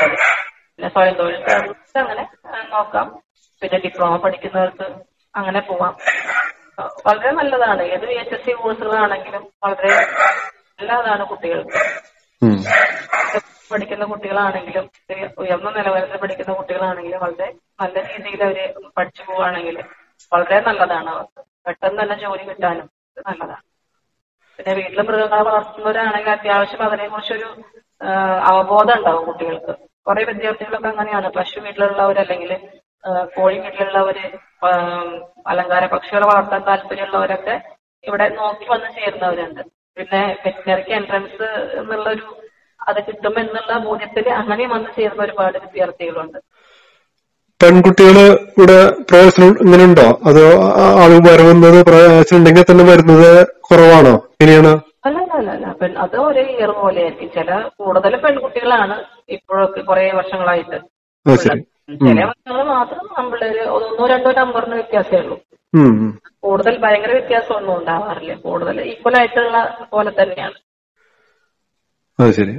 Speaker 2: പിന്നെ സ്വയം തൊഴിൽ സ്ഥാപനത്തിൽ അങ്ങനെ ആ, നോക്കാം പിന്നെ ഡിപ്ലോമ പഠിക്കുന്നവർക്ക് അങ്ങനെ പോവാം ആ, വളരെ നല്ലതാണ് ഏത് വി എച്ച് എസ് സി കോഴ്സുകളാണെങ്കിലും വളരെ നല്ലതാണ് കുട്ടികൾക്ക്
Speaker 1: ഉം.
Speaker 2: പഠിക്കുന്ന കുട്ടികളാണെങ്കിലും ഒരു ഉയർന്ന നിലവാരത്തിൽ പഠിക്കുന്ന കുട്ടികളാണെങ്കിലും വളരെ നല്ല രീതിയിൽ അവര് പഠിച്ചു പോവുകയാണെങ്കിൽ വളരെ നല്ലതാണ് അവർക്ക് പെട്ടെന്ന് തന്നെ ജോലി കിട്ടാനും ഇത് നല്ലതാണ് പിന്നെ വീട്ടിൽ മൃഗങ്ങളെ വളർത്തുന്നവരാണെങ്കിൽ അത്യാവശ്യം അതിനെ കുറിച്ചൊരു ആഹ് അവബോധം ഉണ്ടാവും കുട്ടികൾക്ക് കുറെ വിദ്യാർത്ഥികളൊക്കെ അങ്ങനെയാണ് പശു വീട്ടിലുള്ളവരല്ലെങ്കിൽ ആഹ് കോഴി വീട്ടിലുള്ളവര് ആഹ് അലങ്കാര പക്ഷികളെ വളർത്താൻ താല്പര്യമുള്ളവരൊക്കെ ഇവിടെ നോക്കി വന്ന് ചേരുന്നവരുണ്ട് പിന്നെ വെറ്റിനറിക്ക് എൻട്രൻസ് എന്നുള്ളൊരു അത് കിട്ടുമെന്നുള്ള ബോധ്യത്തിൽ അങ്ങനെ വന്ന് ചേരുന്ന ഒരുപാട് വിദ്യാർത്ഥികളുണ്ട്
Speaker 1: പെൺകുട്ടികള് ഇവിടെ പ്രവേശനം ഇങ്ങനെ ഉണ്ടോ അതോ ആ- ആള് വരുന്നത് പ്രവേശനം ഉണ്ടെങ്കിൽ തന്നെ വരുന്നത് കുറവാണോ എങ്ങനെയാണ്
Speaker 2: അല്ല അല്ല അല്ല അല്ല പെൺ അത് ഒരേ ഇയർ പോലെ ആയിരിക്കും ചില കൂടുതലും പെൺകുട്ടികളാണ് ഇപ്പോഴൊക്കെ കുറെ വർഷങ്ങളായിട്ട്
Speaker 1: ആ ശരി
Speaker 2: ചില വർഷങ്ങൾ മാത്രം നമ്മളൊരു ഒന്നോ രണ്ടോ നമ്പറിന് വ്യത്യാസമേ ഉള്ളൂ
Speaker 1: ഉം ഉം.
Speaker 2: കൂടുതൽ ഭയങ്കര വ്യത്യാസമൊന്നും ഉണ്ടാവാറില്ല കൂടുതൽ ഈക്വൽ ആയിട്ടുള്ള പോലെ തന്നെയാണ്
Speaker 1: അത് ശരി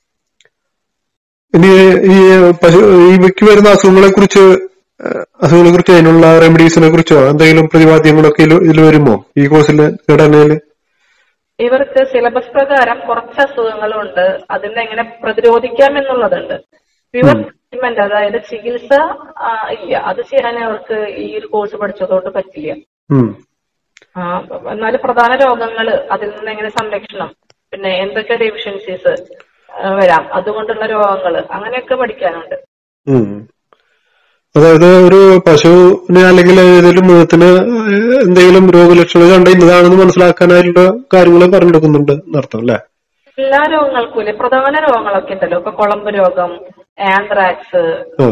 Speaker 1: ഇനി ഈ പശു ഈ മിക്ക വരുന്ന അസുഖങ്ങളെ കുറിച്ച് അസുഖങ്ങളെ കുറിച്ച് അതിനുള്ള റെമഡീസിനെ കുറിച്ചോ എന്തെങ്കിലും പ്രതിപാദ്യങ്ങളൊക്കെ ഇതിൽ ഇതിൽ വരുമോ ഈ കോഴ്സിലെ ഘടനയില്
Speaker 2: ഇവർക്ക് സിലബസ് പ്രകാരം കുറച്ച് അസുഖങ്ങളുണ്ട് അതിനെ എങ്ങനെ പ്രതിരോധിക്കാം എന്നുള്ളതുണ്ട് പ്യുവർ ട്രീറ്റ്മെന്റ് അതായത് ചികിത്സ ആ, ഇല്ല അത് ചെയ്യാൻ അവർക്ക് ഈ ഒരു കോഴ്സ് പഠിച്ചതോട്ട് പറ്റില്ല
Speaker 1: ഉം
Speaker 2: ആ, എന്നാൽ പ്രധാന രോഗങ്ങൾ അതിൽ നിന്ന് എങ്ങനെ സംരക്ഷണം പിന്നെ എന്തൊക്കെ ഡെഫിഷ്യൻസീസ് വരാം അതുകൊണ്ടുള്ള രോഗങ്ങൾ അങ്ങനെയൊക്കെ പഠിക്കാനുണ്ട്
Speaker 1: ഉം. അതായത് ഒരു പശുവിന് അല്ലെങ്കിൽ ഏതെങ്കിലും മൃഗത്തിന് എന്തെങ്കിലും രോഗലക്ഷണങ്ങൾ കണ്ട ഇന്നതാണെന്ന് മനസ്സിലാക്കാനായിട്ടുള്ള കാര്യങ്ങൾ പറഞ്ഞെടുക്കുന്നുണ്ട് എന്നർത്ഥം അല്ലെ
Speaker 2: എല്ലാ രോഗങ്ങൾക്കും ഇല്ലേ പ്രധാന രോഗങ്ങളൊക്കെ ഉണ്ടല്ലോ ഇപ്പൊ കുളമ്പ് രോഗം ആന്ത്രാക്സ്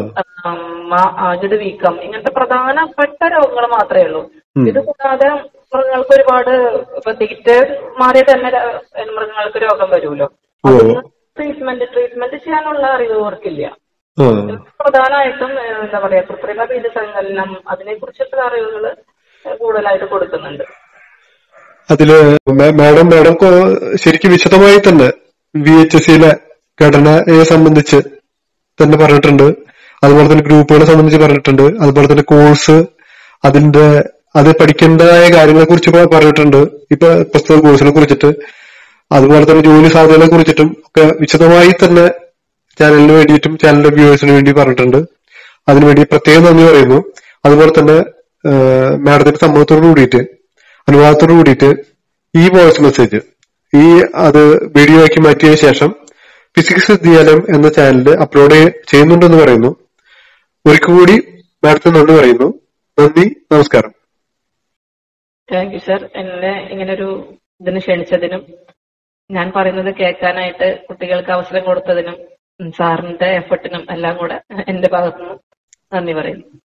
Speaker 2: ജഡുവീക്കം ഇങ്ങനത്തെ പ്രധാനപ്പെട്ട രോഗങ്ങൾ മാത്രമേ ഉള്ളൂ
Speaker 1: ഉം.
Speaker 2: ഇത് കൂടാതെ മൃഗങ്ങൾക്ക് ഒരുപാട് ഇപ്പൊ തീറ്റ മാറിയ തന്നെ ര- മൃഗങ്ങൾക്ക് രോഗം വരുമല്ലോ
Speaker 1: ഓ.
Speaker 2: ട്രീറ്റ്മെന്റ് ട്രീറ്റ്മെന്റ് ചെയ്യാനുള്ള അറിവ് അവർക്കില്ല
Speaker 1: ആ
Speaker 2: പ്രധാനമായിട്ടും ഏഹ്, എന്താ പറയാ കൃത്രിമ ബീജസങ്കലനം അതിനെ കുറിച്ചിട്ടുള്ള അറിവുകൾ കൂടുതലായിട്ട് കൊടുക്കുന്നുണ്ട്
Speaker 1: അതില് മേ- മാഡം മാഡം കൊ- ശരിക്കും വിശദമായി തന്നെ വി എച്ച് എസ് സിയിലെ ഘടനയെ സംബന്ധിച്ച് തന്നെ പറഞ്ഞിട്ടുണ്ട് അതുപോലെ തന്നെ ഗ്രൂപ്പുകളെ സംബന്ധിച്ച് പറഞ്ഞിട്ടുണ്ട് അതുപോലെ തന്നെ കോഴ്സ് അതിന്റെ അത് പഠിക്കേണ്ടതായ കാര്യങ്ങളെ കുറിച്ച് പ- പറഞ്ഞിട്ടുണ്ട് ഇപ്പൊ പുസ്തക കോഴ്സിനെ കുറിച്ചിട്ട് അതുപോലെ തന്നെ ജോലി സാധ്യതകളെ കുറിച്ചിട്ടും ഒക്കെ വിശദമായി തന്നെ ചാനലിന് വേണ്ടിയിട്ടും ചാനലിന്റെ വ്യൂവേഴ്സിന് വേണ്ടി പറഞ്ഞിട്ടുണ്ട് അതിനുവേണ്ടി പ്രത്യേകം നന്ദി പറയുന്നു അതുപോലെ തന്നെ മാഡത്തിന്റെ സമ്മതത്തോടു കൂടിയിട്ട് അനുവാദത്തോടു കൂടിയിട്ട് ഈ വോയിസ് മെസ്സേജ് ഈ അത് വീഡിയോ ആക്കി മാറ്റിയ ശേഷം ഫിസിക്സ് വിദ്യാലയം എന്ന ചാനലിൽ അപ്ലോഡ് ചെയ്യുന്നുണ്ടെന്ന് പറയുന്നു ഒരിക്കൽ കൂടി മാഡത്തിന് നന്ദി പറയുന്നു നന്ദി നമസ്കാരം
Speaker 2: താങ്ക് യു സർ എന്നെ ഇങ്ങനൊരു ഇതിന് ക്ഷണിച്ചതിനും ഞാൻ പറയുന്നത് കേൾക്കാനായിട്ട് കുട്ടികൾക്ക് അവസരം കൊടുത്തതിനും ഉം, സാറിന്റെ എഫർട്ടിനും എല്ലാം കൂടെ എന്റെ ഭാഗത്തുനിന്ന് നന്ദി പറയുന്നു